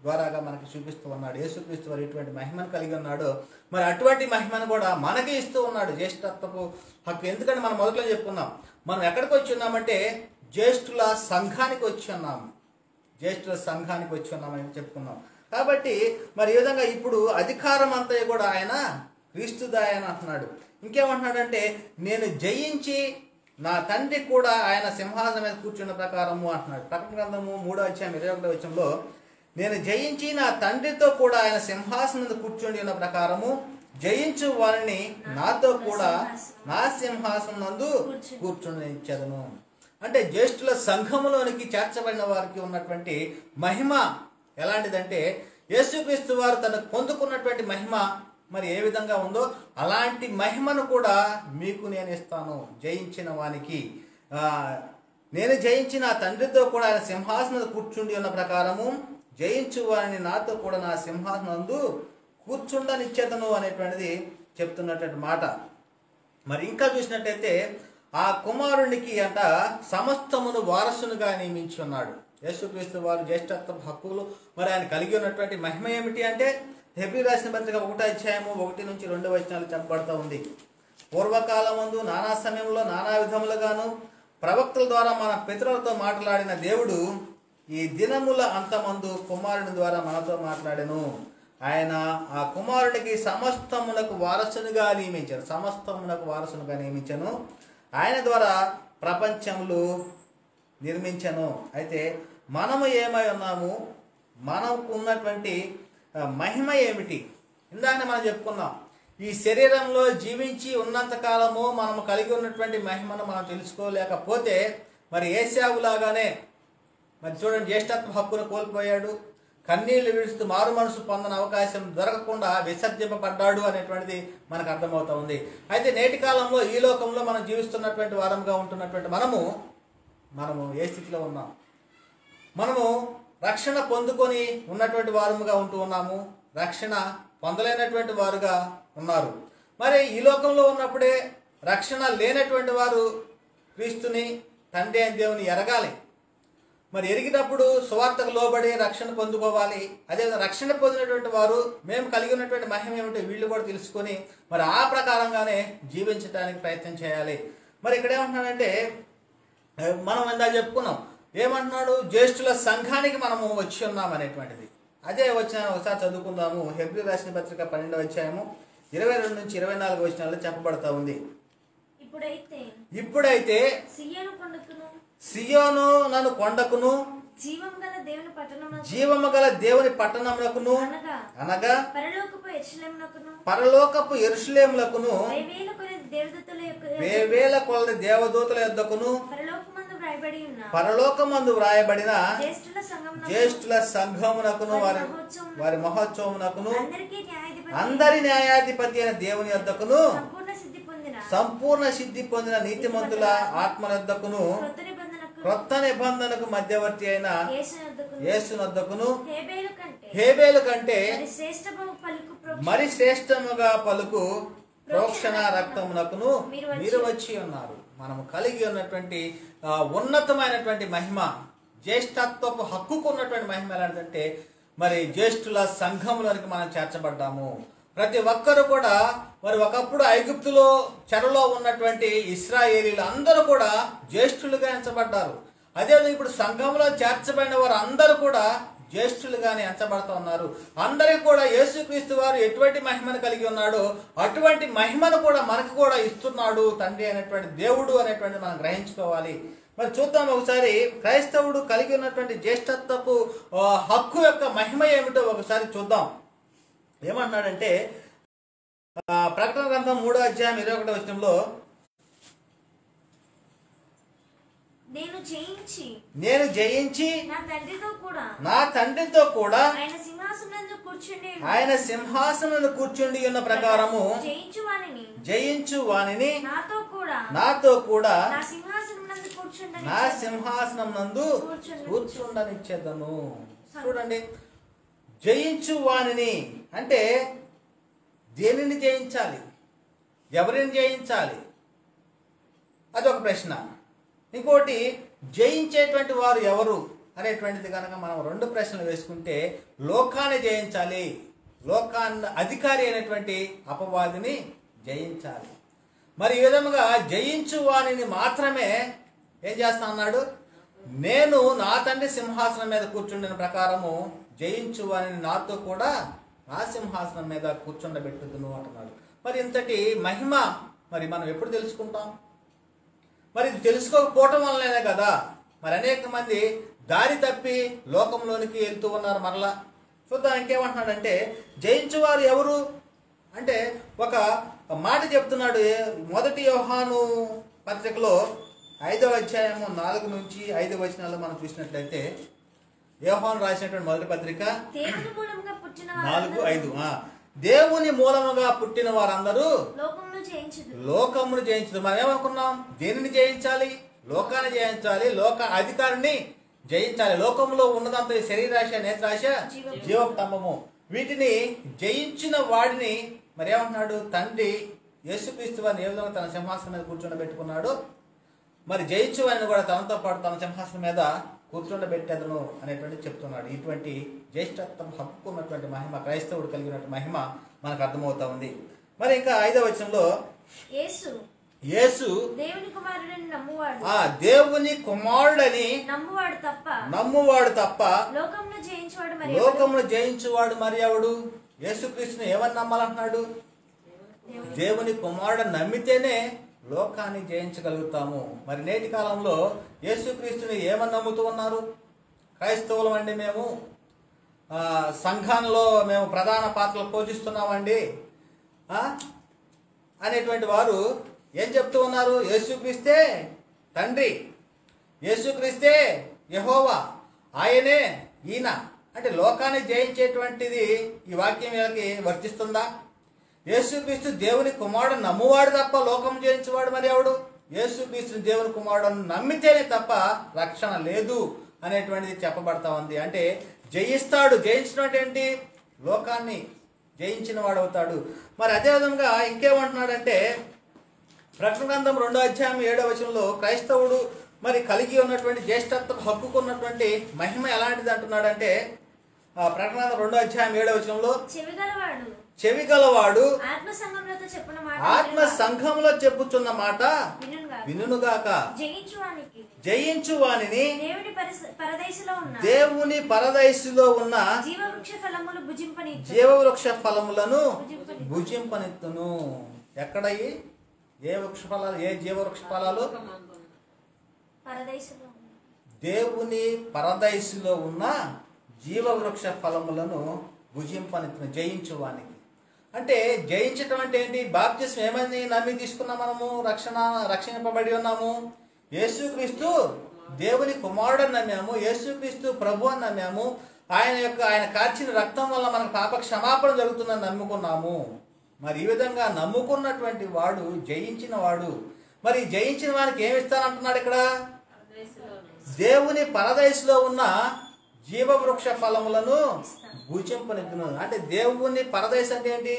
ద్వారాగా మనకి చూపిస్తూ ఉన్నాడు యేసుక్రీస్తు వారు ఎటువంటి మహిమను కలిగి ఉన్నాడో మరి అటువంటి మహిమను కూడా మనకి ఇస్తూ ఉన్నాడు జ్యేష్ఠత్వపు హక్కు ఎందుకంటే మనం మొదట్లో చెప్పుకున్నాం మనం ఎక్కడికి వచ్చి ఉన్నామంటే జ్యేష్ఠుల సంఘానికి వచ్చి ఉన్నాం జ్యేష్ఠుల సంఘానికి వచ్చి ఉన్నామని చెప్పుకున్నాం కాబట్టి మరి ఈ విధంగా ఇప్పుడు అధికారం అంతా కూడా ఆయన క్రీస్తుదాయన అంటున్నాడు ఇంకేమంటున్నాడంటే నేను జయించి నా తండ్రి కూడా ఆయన సింహాసనం మీద కూర్చున్న ప్రకారము అంటున్నాడు ప్రకటన గ్రంథము మూడో అధ్యాయం ఇరవై ఒకటో వచ్చంలో నేను జయించి నా తండ్రితో కూడా ఆయన సింహాసనం మీద కూర్చుండి ఉన్న ప్రకారము జయించు వారిని నాతో కూడా నా సింహాసనం నందు కూర్చుని ఇచ్చేదను అంటే జ్యేష్ఠుల సంఘములోనికి చేర్చబడిన వారికి ఉన్నటువంటి మహిమ ఎలాంటిదంటే యేసుక్రీస్తు వారు తనకు పొందుకున్నటువంటి మహిమ మరి ఏ విధంగా ఉందో అలాంటి మహిమను కూడా మీకు నేను ఇస్తాను జయించిన వానికి ఆ, నేను జయించి నా తండ్రితో కూడా ఆయన సింహాసనం మీద కూర్చుండి ఉన్న ప్రకారము జయించు వారిని నాతో కూడా నా సింహాసనందు కూర్చుండనిచ్చేతను అనేటువంటిది చెప్తున్నటువంటి మాట మరి ఇంకా చూసినట్టయితే ఆ కుమారునికి అంట సమస్తమును వారసునిగా నియమించి ఉన్నాడు యేసుక్రీస్తు వారు జ్యేష్ఠత్వ హక్కులు మరి ఆయన కలిగి ఉన్నటువంటి మహిమ ఏమిటి అంటే హెబ్రి రాసిన పత్రిక ఒకటో అధ్యాయము ఒకటి నుంచి రెండు వచనాలు చెప్పబడుతూ ఉంది పూర్వకాలమందు నానా సమయంలో నానా విధములుగాను ప్రవక్తల ద్వారా మన పితరులతో మాట్లాడిన దేవుడు ఈ దినముల అంతమందు కుమారుని ద్వారా మనతో మాట్లాడెను ఆయన ఆ కుమారుడికి సమస్తమునకు వారసునిగా నియమించారు సమస్తమునకు వారసునిగా నియమించను ఆయన ద్వారా ప్రపంచములు నిర్మించను అయితే మనము ఏమై ఉన్నాము మనకు ఉన్నటువంటి ఆ, మహిమ ఏమిటి ఇందాక మనం చెప్పుకున్నాం ఈ శరీరంలో జీవించి ఉన్నంత కాలము మనము కలిగి ఉన్నటువంటి మహిమను మనం తెలుసుకోలేకపోతే మరి ఏసావులాగానే మరి చూడండి జ్యేష్ఠత్వ హక్కును కోల్పోయాడు కన్నీళ్లు విడుస్తూ మారు మనసు పొందని అవకాశం దొరకకుండా విసర్జింపబడ్డాడు అనేటువంటిది మనకు అర్థమవుతా ఉంది అయితే నేటి కాలంలో ఈ లోకంలో మనం జీవిస్తున్నటువంటి వారంగా ఉంటున్నటువంటి మనము మనము ఏ స్థితిలో ఉన్నాం మనము రక్షణ పొందుకొని ఉన్నటువంటి వారముగా ఉంటూ ఉన్నాము రక్షణ పొందలేనటువంటి వారుగా ఉన్నారు మరి ఈ లోకంలో ఉన్నప్పుడే రక్షణ లేనటువంటి వారు క్రీస్తుని తండ్రి అయిన దేవుని ఎరగాలి మరి ఎరిగినప్పుడు సువార్తకు లోబడి రక్షణ పొందుకోవాలి అదేవిధంగా రక్షణ పొందినటువంటి వారు మేము కలిగి ఉన్నటువంటి మహిమ ఏమిటో వీళ్ళు కూడా తెలుసుకొని మరి ఆ ప్రకారంగానే జీవించడానికి ప్రయత్నం చేయాలి మరి ఇక్కడ ఏమంటున్నాడంటే ఏ, మనం ఇందా చెప్పుకున్నాం ఏమంటున్నాడు జ్యేష్ఠుల సంఘానికి మనము వచ్చి ఉన్నాం అనేటువంటిది అదే వచ్చిన ఒకసారి చదువుకుందాము హెబ్రి రాసిన పత్రిక పన్నెండవ అధ్యాయము ఇరవై రెండు నుంచి ఇరవై నాలుగు వచనాల్లో చెప్పబడతా ఉంది ఇప్పుడైతే ఇప్పుడైతే సియ్యను కొండకును సియోను నన్ను కొండకును జీవం గల దేవుని పట్టణమునకు జీవము గల దేవుని పట్టణములకును అనగా అనగా పరలోకపు ఎరుషలేమునకును పరలోకపు ఎరుషులేములకును వేవేల కొన్ని దేవదూతల యొక్క వేవేల కొలది దేవదూతల యొద్దకును పరలోకమందు వ్రాయబడి ఉన్న పరలోకమందు వ్రాయబడిన జ్యేష్ఠుల సంఘం జ్యేష్ఠుల సంఘమునకును వారి వారి మహోత్సవమునకును అందరికీ న్యాయాధిపతి అందరి న్యాయాధిపతి అయిన దేవుని యొద్దకును సంపూర్ణ సిద్ధి పొందిన సంపూర్ణ సిద్ధి పొందిన నీతిమంతుల ఆత్మల యొద్దకును కొత్త నిబంధనకు క్రొత్త నిబంధనకు మధ్యవర్తి అయిన యేసు యొద్దకు యేసునొద్దకును హేబేలు కంటే హేబేలు కంటే మరి శ్రేష్ఠ పలుకు ప్రోక్ష- మరి శ్రేష్టముగా పలుకు ప్రోక్షణ రక్తమునకును మీరు వచ్చి- మీరు వచ్చి ఉన్నారు మనము కలిగి ఉన్నటువంటి ఆ, ఉన్నతమైనటువంటి మహిమ జ్యేష్ఠత్వపు హక్కుకు ఉన్నటువంటి మహిమ ఎలాంటిదంటే మరి జ్యేష్ఠుల సంఘంలోనికి మనం చేర్చబడ్డాము ప్రతి ఒక్కరు కూడా మరి ఒకప్పుడు ఐగుప్తులో చెరలో ఉన్నటువంటి ఇస్రాయేలీలు అందరూ కూడా జ్యేష్ఠులుగా ఎంచబడ్డారు అదేవిధంగా ఇప్పుడు సంఘంలో చేర్చబడిన వారు అందరూ కూడా జ్యేష్ఠులుగానే ఎంచబడుతూ ఉన్నారు అందరికి కూడా యేసుక్రీస్తు వారు ఎటువంటి మహిమను కలిగి ఉన్నాడో అటువంటి మహిమను కూడా మనకు కూడా ఇస్తున్నాడు తండ్రి అనేటువంటి దేవుడు అనేటువంటి మనం గ్రహించుకోవాలి మరి చూద్దాం ఒకసారి క్రైస్తవుడు కలిగి ఉన్నటువంటి జ్యేష్ఠత్వపు ఆ, హక్కు యొక్క మహిమ ఏమిటో ఒకసారి చూద్దాం ఏమన్నాడంటే ఆ, ప్రకటన గ్రంథం మూడో అధ్యాయం ఇరవై ఒకటో వచనంలో నేను జయించి నేను జయించి నా తండ్రితో కూడా నా తండ్రితో కూడా ఆయన సింహాసనంలో కూర్చుండి ఆయన సింహాసనంలో కూర్చుండి ఉన్న ప్రకారము జయించు వానిని జయించు వానిని నాతో కూడా నాతో కూడా నా సింహాసనం నందు కూర్చుండని నా సింహాసనం నందు కూర్చుండని- కూర్చుండనిచ్చేదను చూడండి జయించు వానిని అంటే దేనిని జయించాలి ఎవరిని జయించాలి అదొక ప్రశ్న ఇంకోటి జయించేటువంటి వారు ఎవరు అనేటువంటిది కనుక మనం రెండు ప్రశ్నలు వేసుకుంటే లోకాన్ని జయించాలి లోకాన్ని అధికారి అయినటువంటి అపవాదిని జయించాలి మరి ఈ విధముగా జయించు వానిని మాత్రమే ఏం చేస్తా అన్నాడు నేను నా తండ్రి సింహాసనం మీద కూర్చుండిన ప్రకారము జయించు వానిని నాతో కూడా నా సింహాసనం మీద కూర్చుండబెట్టుదును అంటున్నాడు మరి ఇంతటి మహిమ మరి మనం ఎప్పుడు తెలుసుకుంటాం మరి ఇది తెలుసుకోకపోవటం వల్లనే కదా మరి అనేక మంది దారి తప్పి లోకంలోనికి వెళ్తూ ఉన్నారు మరలా చూద్దాం ఇంకేమంటున్నాడంటే జయించువారు ఎవరు అంటే ఒక మాట చెప్తున్నాడు ఏ- మొదటి యోహాను పత్రికలో ఐదవ అధ్యాయము నాలుగు నుంచి ఐదు వచనాలు మనం చూసినట్లయితే యోహాను రాసినటువంటి మొదటి పత్రిక దేవుని మూలంగా పుట్టిన నాలుగు వారందరూ ఐదు ఆ. దేవుని మూలముగా పుట్టిన వారందరూ లోకంలో జయించదు లోకమును జయించదు మనం ఏమనుకున్నాం దేనిని జయించాలి లోకాన్ని జయించాలి లోక అధికారిని జయించాలి లోకంలో ఉన్నదంతా ఈ శరీరాశ నేత్రాశ జీవపు. జీవస్తంభము వీటిని జయించిన వాడిని మరి ఏమంటున్నాడు తండ్రి యేసుక్రీస్తు వారిని ఏ విధంగా తన సింహాసనం మీద కూర్చోబెట్టుకున్నాడు మరి జయించు వారిని కూడా తనతో పాటు తన సింహాసనం మీద కూర్చుండబెట్టేదను అనేటువంటి చెప్తున్నాడు ఇటువంటి జ్యేష్ఠత్వం హక్కున్నటువంటి మహిమ క్రైస్తవుడు కలిగినటువంటి మహిమ మనకు అర్థమవుతా ఉంది మరి ఇంకా ఐదవ వచనంలో యేసు యేసు దేవుని కుమారుడని నమ్మువాడు ఆ దేవుని కుమారుడని నమ్మువాడు తప్ప నమ్మువాడు తప్ప లోకంలో జయించువాడు మరి ఎవరు? లోకమును జయించువాడు మరి ఎవడు యేసుక్రీస్తుని ఏమని నమ్మాలంటున్నాడు దేవుని దేవుని కుమారుడు నమ్మితేనే లోకాన్ని జయించగలుగుతాము మరి నేటి కాలంలో యేసుక్రీస్తుని ఏమని నమ్ముతూ ఉన్నారు క్రైస్తవులం అండి మేము ఆ, సంఘంలో మేము ప్రధాన పాత్రలు పోషిస్తున్నామండి ఆ? అనేటువంటి వారు ఏం చెప్తూ ఉన్నారు యేసుక్రీస్తే తండ్రి యేసుక్రీస్తే యహోవా ఆయనే ఈయన అంటే లోకాన్ని జయించేటువంటిది ఈ వాక్యం వీళ్ళకి వర్తిస్తుందా యేసుక్రీస్తు దేవుని కుమారుడు నమ్మువాడు తప్ప లోకం జయించేవాడు మరి ఎవడు యేసుక్రీస్తు దేవుని కుమారుడు నమ్మితేనే తప్ప రక్షణ లేదు అనేటువంటిది చెప్పబడతా ఉంది అంటే జయిస్తాడు జయించడం అంటే ఏంటి లోకాన్ని జయించిన వాడు అవుతాడు మరి అదేవిధంగా ఇంకేమంటున్నాడంటే ప్రకటన గ్రంథం రెండో అధ్యాయం ఏడో వచనంలో క్రైస్తవుడు మరి కలిగి ఉన్నటువంటి జ్యేష్ఠత్వ హక్కుకున్నటువంటి మహిమ ఎలాంటిది అంటున్నాడంటే ఆ, ప్రకటన గ్రంథం రెండో అధ్యాయం ఏడో వచనంలో చెవిగలవాడు చెవి గలవాడు ఆత్మ సంఘములతో చెప్పిన మాట ఆత్మ సంఘంలో చెప్పుచున్న మాట వినుగా వినుగాక జయించువానికి జయించు వానిని దేవుని పరిస- పరదేశంలో ఉన్న దేవుని పరదయస్సులో ఉన్న జీవవృక్ష ఫలములు భుజింపని జీవవృక్ష ఫలములను భుజింపని భుజింపనెత్తును ఎక్కడయి ఏ వృక్ష ఫలాలు ఏ జీవవృక్ష ఫలాలు పరదేశంలో ఉన్న దేవుని పరదయస్సులో ఉన్న జీవవృక్ష ఫలములను భుజింపనెత్తును జయించువానికి అంటే జయించటం అంటే ఏంటి బాప్తిస్మ ఏమని నమ్మి తీసుకున్నాం మనము రక్షణ రక్షింపబడి ఉన్నాము యేసుక్రీస్తు దేవుని కుమారుడు నమ్మాము యేసుక్రీస్తు ప్రభు అని నమ్మాము ఆయన యొక్క ఆయన కార్చిన రక్తం వల్ల మనకు పాప క్షమాపణ జరుగుతుందని నమ్ముకున్నాము మరి ఈ విధంగా నమ్ముకున్నటువంటి వాడు జయించిన వాడు మరి జయించిన వానికి ఏమి ఇస్తానంటున్నాడు ఇక్కడ దేవుని పరదయసులో ఉన్న జీవవృక్ష ఫలములను భూచింపనెత్తును అంటే దేవుని పరదయసు అంటే ఏంటి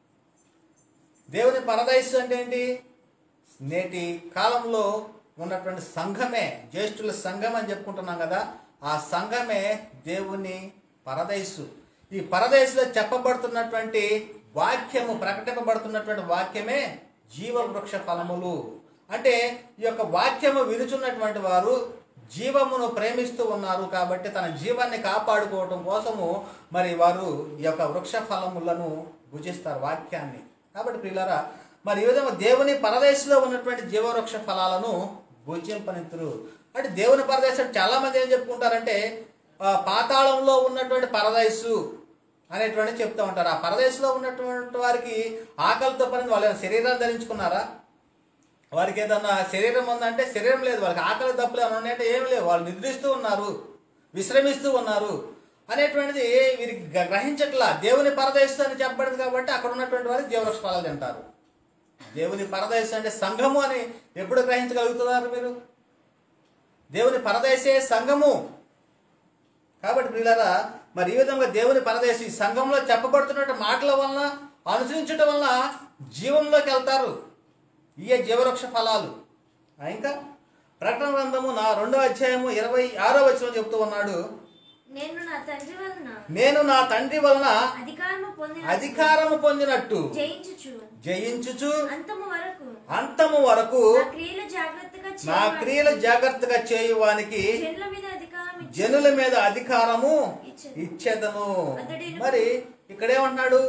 దేవుని పరదయసు అంటే ఏంటి నేటి కాలంలో ఉన్నటువంటి సంఘమే జ్యేష్ఠుల సంఘం అని చెప్పుకుంటున్నాం కదా ఆ సంఘమే దేవుని పరదయసు ఈ పరదయసులో చెప్పబడుతున్నటువంటి వాక్యము ప్రకటింపబడుతున్నటువంటి వాక్యమే జీవవృక్ష ఫలములు అంటే ఈ యొక్క వాక్యము వినుచున్నటువంటి వారు జీవమును ప్రేమిస్తూ ఉన్నారు కాబట్టి తన జీవాన్ని కాపాడుకోవటం కోసము మరి వారు ఈ యొక్క వృక్ష ఫలములను భుజిస్తారు వాక్యాన్ని కాబట్టి ప్రియులారా మరి ఈ విధంగా దేవుని పరదేశంలో ఉన్నటువంటి జీవవృక్ష ఫలాలను భుజింపనిత్తురు అంటే దేవుని పరదేశం చాలా మంది ఏం చెప్పుకుంటారంటే ఆ, పాతాళంలో ఉన్నటువంటి పరదేశు అనేటువంటి చెప్తూ ఉంటారు ఆ పరదేశంలో ఉన్నటువంటి వారికి ఆకలితో పని వాళ్ళు ఏమైనా శరీరాన్ని ధరించుకున్నారా వారికి ఏదన్నా శరీరం ఉందంటే శరీరం లేదు వాళ్ళకి ఆకలి దప్పులు ఏమైనా ఉన్నాయంటే ఏమి లేవు వాళ్ళు నిద్రిస్తూ ఉన్నారు విశ్రమిస్తూ ఉన్నారు అనేటువంటిది వీరికి గ- గ్రహించట్లా దేవుని పరదేశం అని చెప్పబడింది కాబట్టి అక్కడ ఉన్నటువంటి వారికి జీవవృక్ష ఫలాలు తింటారు దేవుని పరదేశం అంటే సంఘము అని ఎప్పుడు గ్రహించగలుగుతున్నారు మీరు దేవుని పరదేశే సంఘము కాబట్టి ప్రియులారా మరి ఈ విధంగా దేవుని పరదేశి సంఘంలో చెప్పబడుతున్న మాటల వలన అనుసరించడం వలన జీవంలోకి వెళ్తారు ఇయే జీవవృక్ష ఫలాలు ఆ, ఇంకా ప్రకటన గ్రంథము నా రెండో అధ్యాయము ఇరవై ఆరో వచనం చెప్తూ ఉన్నాడు నేను నా తండ్రి వలన నేను నా తండ్రి వలన అధికారము పొందిన అధికారము పొందినట్టు జయించుచు జయించుచు అంతము వరకు అంతము వరకు నా క్రియలు జాగ్రత్తగా నా చేయు క్రియలు జాగ్రత్తగా చేయువానికి జనుల మీద అధికారం ఇచ్చి జనుల మీద అధికారము ఇచ్చెను. ఇచ్చేదను అతడు మరి ఇక్కడేమంటున్నాడు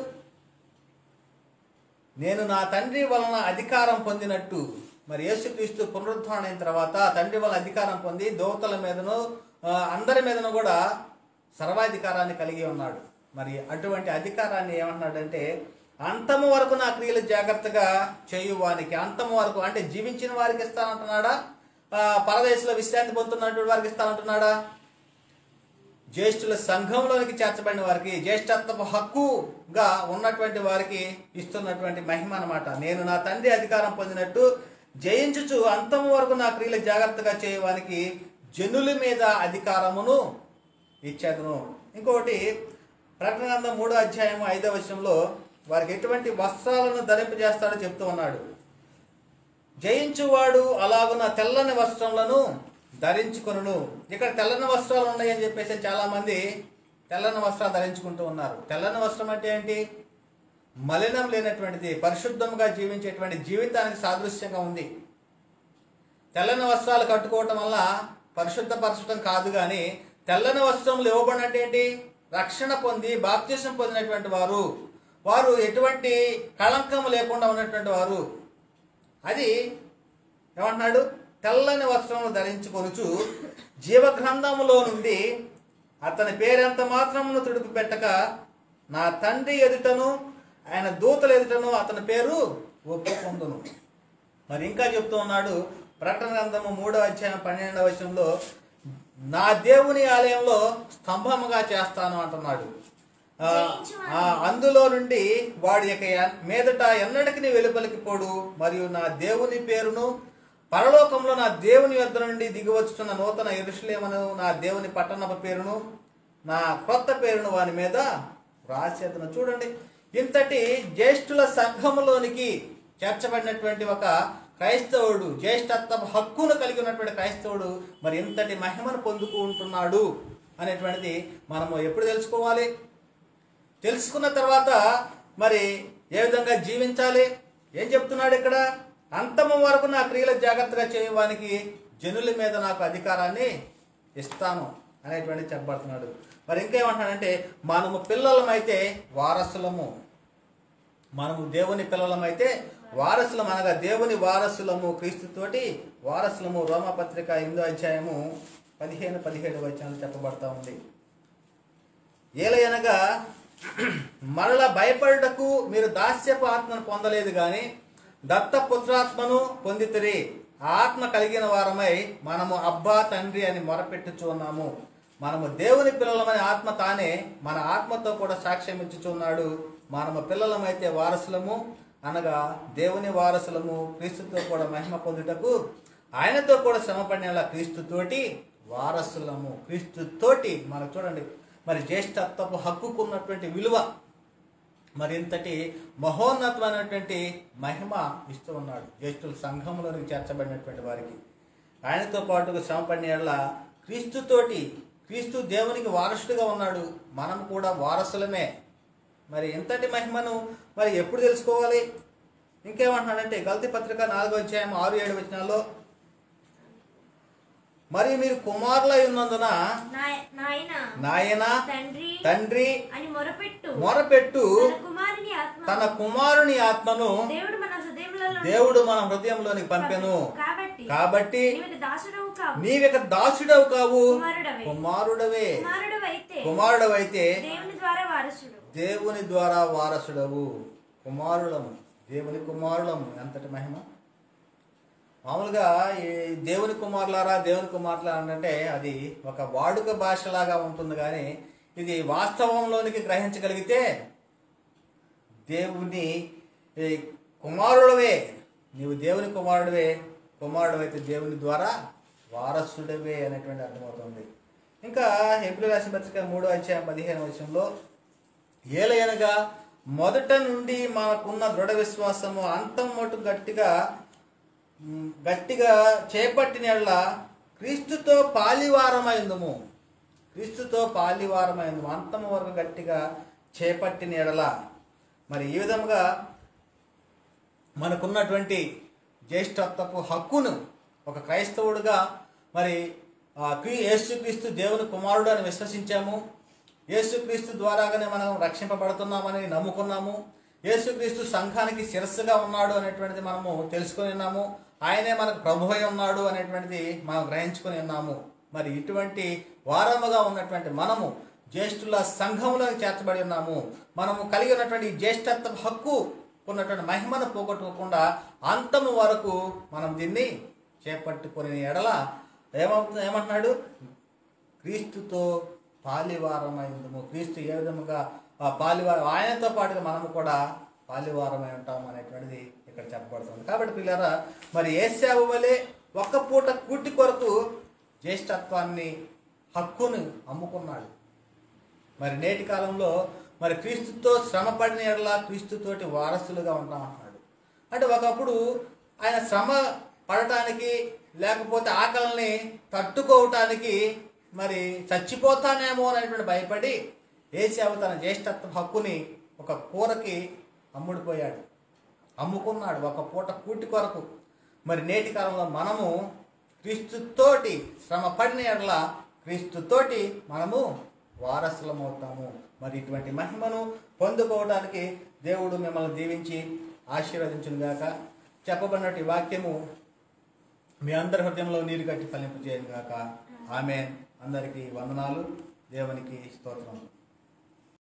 నేను నా తండ్రి వలన అధికారం పొందినట్టు మరి యేసుక్రీస్తు పునరుద్ధరణ అయిన తర్వాత తండ్రి వలన అధికారం పొంది దోతల మీదను ఆ, అందరి మీదను కూడా సర్వాధికారాన్ని కలిగి ఉన్నాడు మరి అటువంటి అధికారాన్ని ఏమంటున్నాడంటే అంతము వరకు నా క్రియలు జాగ్రత్తగా చేయువానికి అంతము వరకు అంటే జీవించిన వారికి ఇస్తానంటున్నాడా ఆ, పరదేశంలో విశ్రాంతి పొందుతున్నటువంటి వారికి ఇస్తానంటున్నాడా జ్యేష్ఠుల సంఘంలోనికి చేర్చబడిన వారికి జ్యేష్ఠత్వపు హక్కుగా ఉన్నటువంటి వారికి ఇస్తున్నటువంటి మహిమ అన్నమాట నేను నా తండ్రి అధికారం పొందినట్టు జయించుచు అంతము వరకు నా క్రియలు జాగ్రత్తగా చేయడానికి జనుల మీద అధికారమును ఇచ్చేదను ఇంకొకటి ప్రకటన గ్రంథం మూడో అధ్యాయం ఐదవ విషయంలో వారికి ఎటువంటి వస్త్రాలను ధరింపజేస్తాడో చెప్తూ ఉన్నాడు జయించువాడు అలాగున తెల్లని వస్త్రములను ధరించుకొనును ఇక్కడ తెల్లని వస్త్రాలు ఉన్నాయని చెప్పేసి చాలా మంది తెల్లని వస్త్రాలు ధరించుకుంటూ ఉన్నారు తెల్లని వస్త్రం అంటే ఏంటి మలినం లేనటువంటిది పరిశుద్ధంగా జీవించేటువంటి జీవితానికి సాదృశ్యంగా ఉంది తెల్లని వస్త్రాలు కట్టుకోవటం వల్ల పరిశుద్ధ పరచడం కాదు కానీ తెల్లని వస్త్రములు ఇవ్వబడినట్టు ఏంటి రక్షణ పొంది బాప్తిసం పొందినటువంటి వారు వారు ఎటువంటి కళంకం లేకుండా ఉన్నటువంటి వారు అది ఏమంటున్నాడు తెల్లని వస్త్రములు ధరించుకొనుచు జీవగ్రంథములో నుండి అతని పేరెంత మాత్రమును తుడిపి పెట్టక నా తండ్రి ఎదుటను ఆయన దూతల ఎదుటను అతని పేరు ఒప్పుకొందును మరి ఇంకా చెప్తూ ఉన్నాడు ప్రకటన గ్రంథము మూడో అధ్యాయం పన్నెండవ వచనంలో నా దేవుని ఆలయంలో స్తంభముగా చేస్తాను అంటున్నాడు ఆ, ఆ, అందులో నుండి వాడి యొక్క ఎ- మీదట ఎన్నటికి వెలుపలికి పోడు మరియు నా దేవుని పేరును పరలోకంలో నా దేవుని వద్ద నుండి దిగివచ్చుతున్న నూతన ఎరుషులేమను నా దేవుని పట్టణపు పేరును నా కొత్త పేరును వాని మీద రాసేతను చూడండి ఇంతటి జ్యేష్ఠుల సంఘములోనికి చేర్చబడినటువంటి ఒక క్రైస్తవుడు జ్యేష్ఠత్వ హక్కును కలిగి ఉన్నటువంటి క్రైస్తవుడు మరి ఇంతటి మహిమను పొందుకుంటున్నాడు అనేటువంటిది మనము ఎప్పుడు తెలుసుకోవాలి తెలుసుకున్న తర్వాత మరి ఏ విధంగా జీవించాలి ఏం చెప్తున్నాడు ఇక్కడ అంతము వరకు నా క్రియలు జాగ్రత్తగా చేయడానికి జనుల మీద నాకు అధికారాన్ని ఇస్తాను అనేటువంటి చెప్పబడుతున్నాడు మరి ఇంకేమంటున్నాడంటే మనము పిల్లలమైతే వారసులము మనము దేవుని పిల్లలమైతే వారసులం అనగా దేవుని వారసులము క్రీస్తుతోటి వారసులము రోమపత్రిక ఎనిమిదో అధ్యాయము పదిహేను పదిహేడు వచనాలు చెప్పబడతా ఉంది ఏలయనగా మరల భయపడుటకు మీరు దాస్యపు ఆత్మను పొందలేదు కానీ దత్తపుత్రాత్మను పొందితిరి ఆ ఆత్మ కలిగిన వారమై మనము అబ్బా తండ్రి అని మొరపెట్టుచున్నాము మనము దేవుని పిల్లలమని ఆత్మ తానే మన ఆత్మతో కూడా సాక్ష్యం ఇచ్చుచున్నాడు మనము పిల్లలమైతే వారసులము అనగా దేవుని వారసులము క్రీస్తుతో కూడా మహిమ పొందుటకు ఆయనతో కూడా శ్రమపడిన క్రీస్తుతోటి వారసులము క్రీస్తుతోటి మనకు చూడండి మరి జ్యేష్ఠత్వపు హక్కుకున్నటువంటి విలువ మరి ఇంతటి మహోన్నతమైనటువంటి మహిమ ఇస్తూ ఉన్నాడు జ్యేష్ఠుల సంఘంలోనికి చేర్చబడినటువంటి వారికి ఆయనతో పాటు శ్రమపడిన క్రీస్తుతోటి క్రీస్తు దేవునికి వారసుడిగా ఉన్నాడు మనం కూడా వారసులమే మరి ఇంతటి మహిమను మరి ఎప్పుడు తెలుసుకోవాలి ఇంకేమంటున్నాడంటే గల్తీ పత్రిక నాలుగో అధ్యాయం ఆరు ఏడు వచనాల్లో మరి మీరు కుమారులై ఉన్నందున నాయ- నాయన నాయన తండ్రి తండ్రి అని మొరపెట్టు మొరపెట్టు తన కుమారుని ఆత్మ తన కుమారుని ఆత్మను దేవుడు మన హృదయములలో దేవుడు మన హృదయంలోనికి పంపెను కాబట్టి కాబట్టి నీవు దాసుడవు కావు నీవిక దాసుడవు కావు కుమారుడవే కుమారుడవే కుమారుడు అయితే కుమారుడవైతే దేవుని ద్వారా వారసుడు దేవుని ద్వారా వారసుడవు కుమారులము దేవుని కుమారులము ఎంతటి మహిమ మామూలుగా ఈ దేవుని కుమారులారా దేవుని కుమారులారా అంటే అది ఒక వాడుక భాషలాగా ఉంటుంది కానీ ఇది వాస్తవంలోనికి గ్రహించగలిగితే దేవుని ఈ కుమారుడవే నీవు దేవుని కుమారుడివే కుమారుడు అయితే దేవుని ద్వారా వారసుడవే అనేటువంటి అర్థమవుతుంది ఇంకా ఎప్పుడు రాసిన పత్రిక మూడో అధ్యాయం పదిహేను విషయంలో ఏలయనగా మొదట నుండి మనకున్న దృఢ విశ్వాసము అంతం మటు గట్టిగా మ్, గట్టిగా చేపట్టిన ఎడల క్రీస్తుతో పాలివారమైందుము క్రీస్తుతో పాలివారమైందుము అంతము వరకు గట్టిగా చేపట్టిన ఎడల మరి ఈ విధంగా మనకున్నటువంటి జ్యేష్ఠత్వపు హక్కును ఒక క్రైస్తవుడుగా మరి ఆ, క్రీ- యేసుక్రీస్తు దేవుని కుమారుడు అని విశ్వసించాము యేసుక్రీస్తు ద్వారాగానే మనం రక్షింపబడుతున్నామని నమ్ముకున్నాము యేసుక్రీస్తు సంఘానికి శిరస్సుగా ఉన్నాడు అనేటువంటిది మనము తెలుసుకొని ఉన్నాము ఆయనే మనకు ప్రభు అయి ఉన్నాడు అనేటువంటిది మనం గ్రహించుకొని ఉన్నాము మరి ఇటువంటి వారముగా ఉన్నటువంటి మనము జ్యేష్ఠుల సంఘంలో చేర్చబడి ఉన్నాము మనము కలిగి ఉన్నటువంటి ఈ జ్యేష్ఠత్వ హక్కు ఉన్నటువంటి మహిమను పోగొట్టుకోకుండా అంతము వరకు మనం దీన్ని చేపట్టుకుని ఎడల ఏమవుతుంది ఏమంటున్నాడు క్రీస్తుతో పాలివారమైందము క్రీస్తు ఏ విధముగా ఆ పాలివారం ఆయనతో పాటుగా మనము కూడా పాలివారమై ఉంటాం అనేటువంటిది ఇక్కడ చెప్పబడుతుంది కాబట్టి పిల్లరా మరి ఏసావు వలె ఒక్క పూట కూటి కొరకు జ్యేష్ఠత్వాన్ని హక్కును అమ్ముకున్నాడు మరి నేటి కాలంలో మరి క్రీస్తుతో శ్రమ పడిన ఎడల క్రీస్తుతోటి వారసులుగా ఉంటాం అన్నాడు అంటే ఒకప్పుడు ఆయన శ్రమ పడటానికి లేకపోతే ఆకలిని తట్టుకోవటానికి మరి చచ్చిపోతానేమో అనేటువంటి భయపడి ఏసావు తన జ్యేష్ఠత్వ హక్కుని ఒక కూరకి అమ్ముడిపోయాడు అమ్ముకున్నాడు ఒక పూట కూటి కొరకు మరి నేటి కాలంలో మనము క్రీస్తుతోటి శ్రమ పడిన ఎడల క్రీస్తుతోటి మనము వారసులమవుతాము మరి ఇటువంటి మహిమను పొందుకోవడానికి దేవుడు మిమ్మల్ని దీవించి ఆశీర్వదించును గాక చెప్పబడినటువంటి వాక్యము మీ అందరి హృదయంలో నీరు కట్టి ఫలింపజేయను గాక ఆమె అందరికీ వందనాలు దేవునికి స్తోత్రం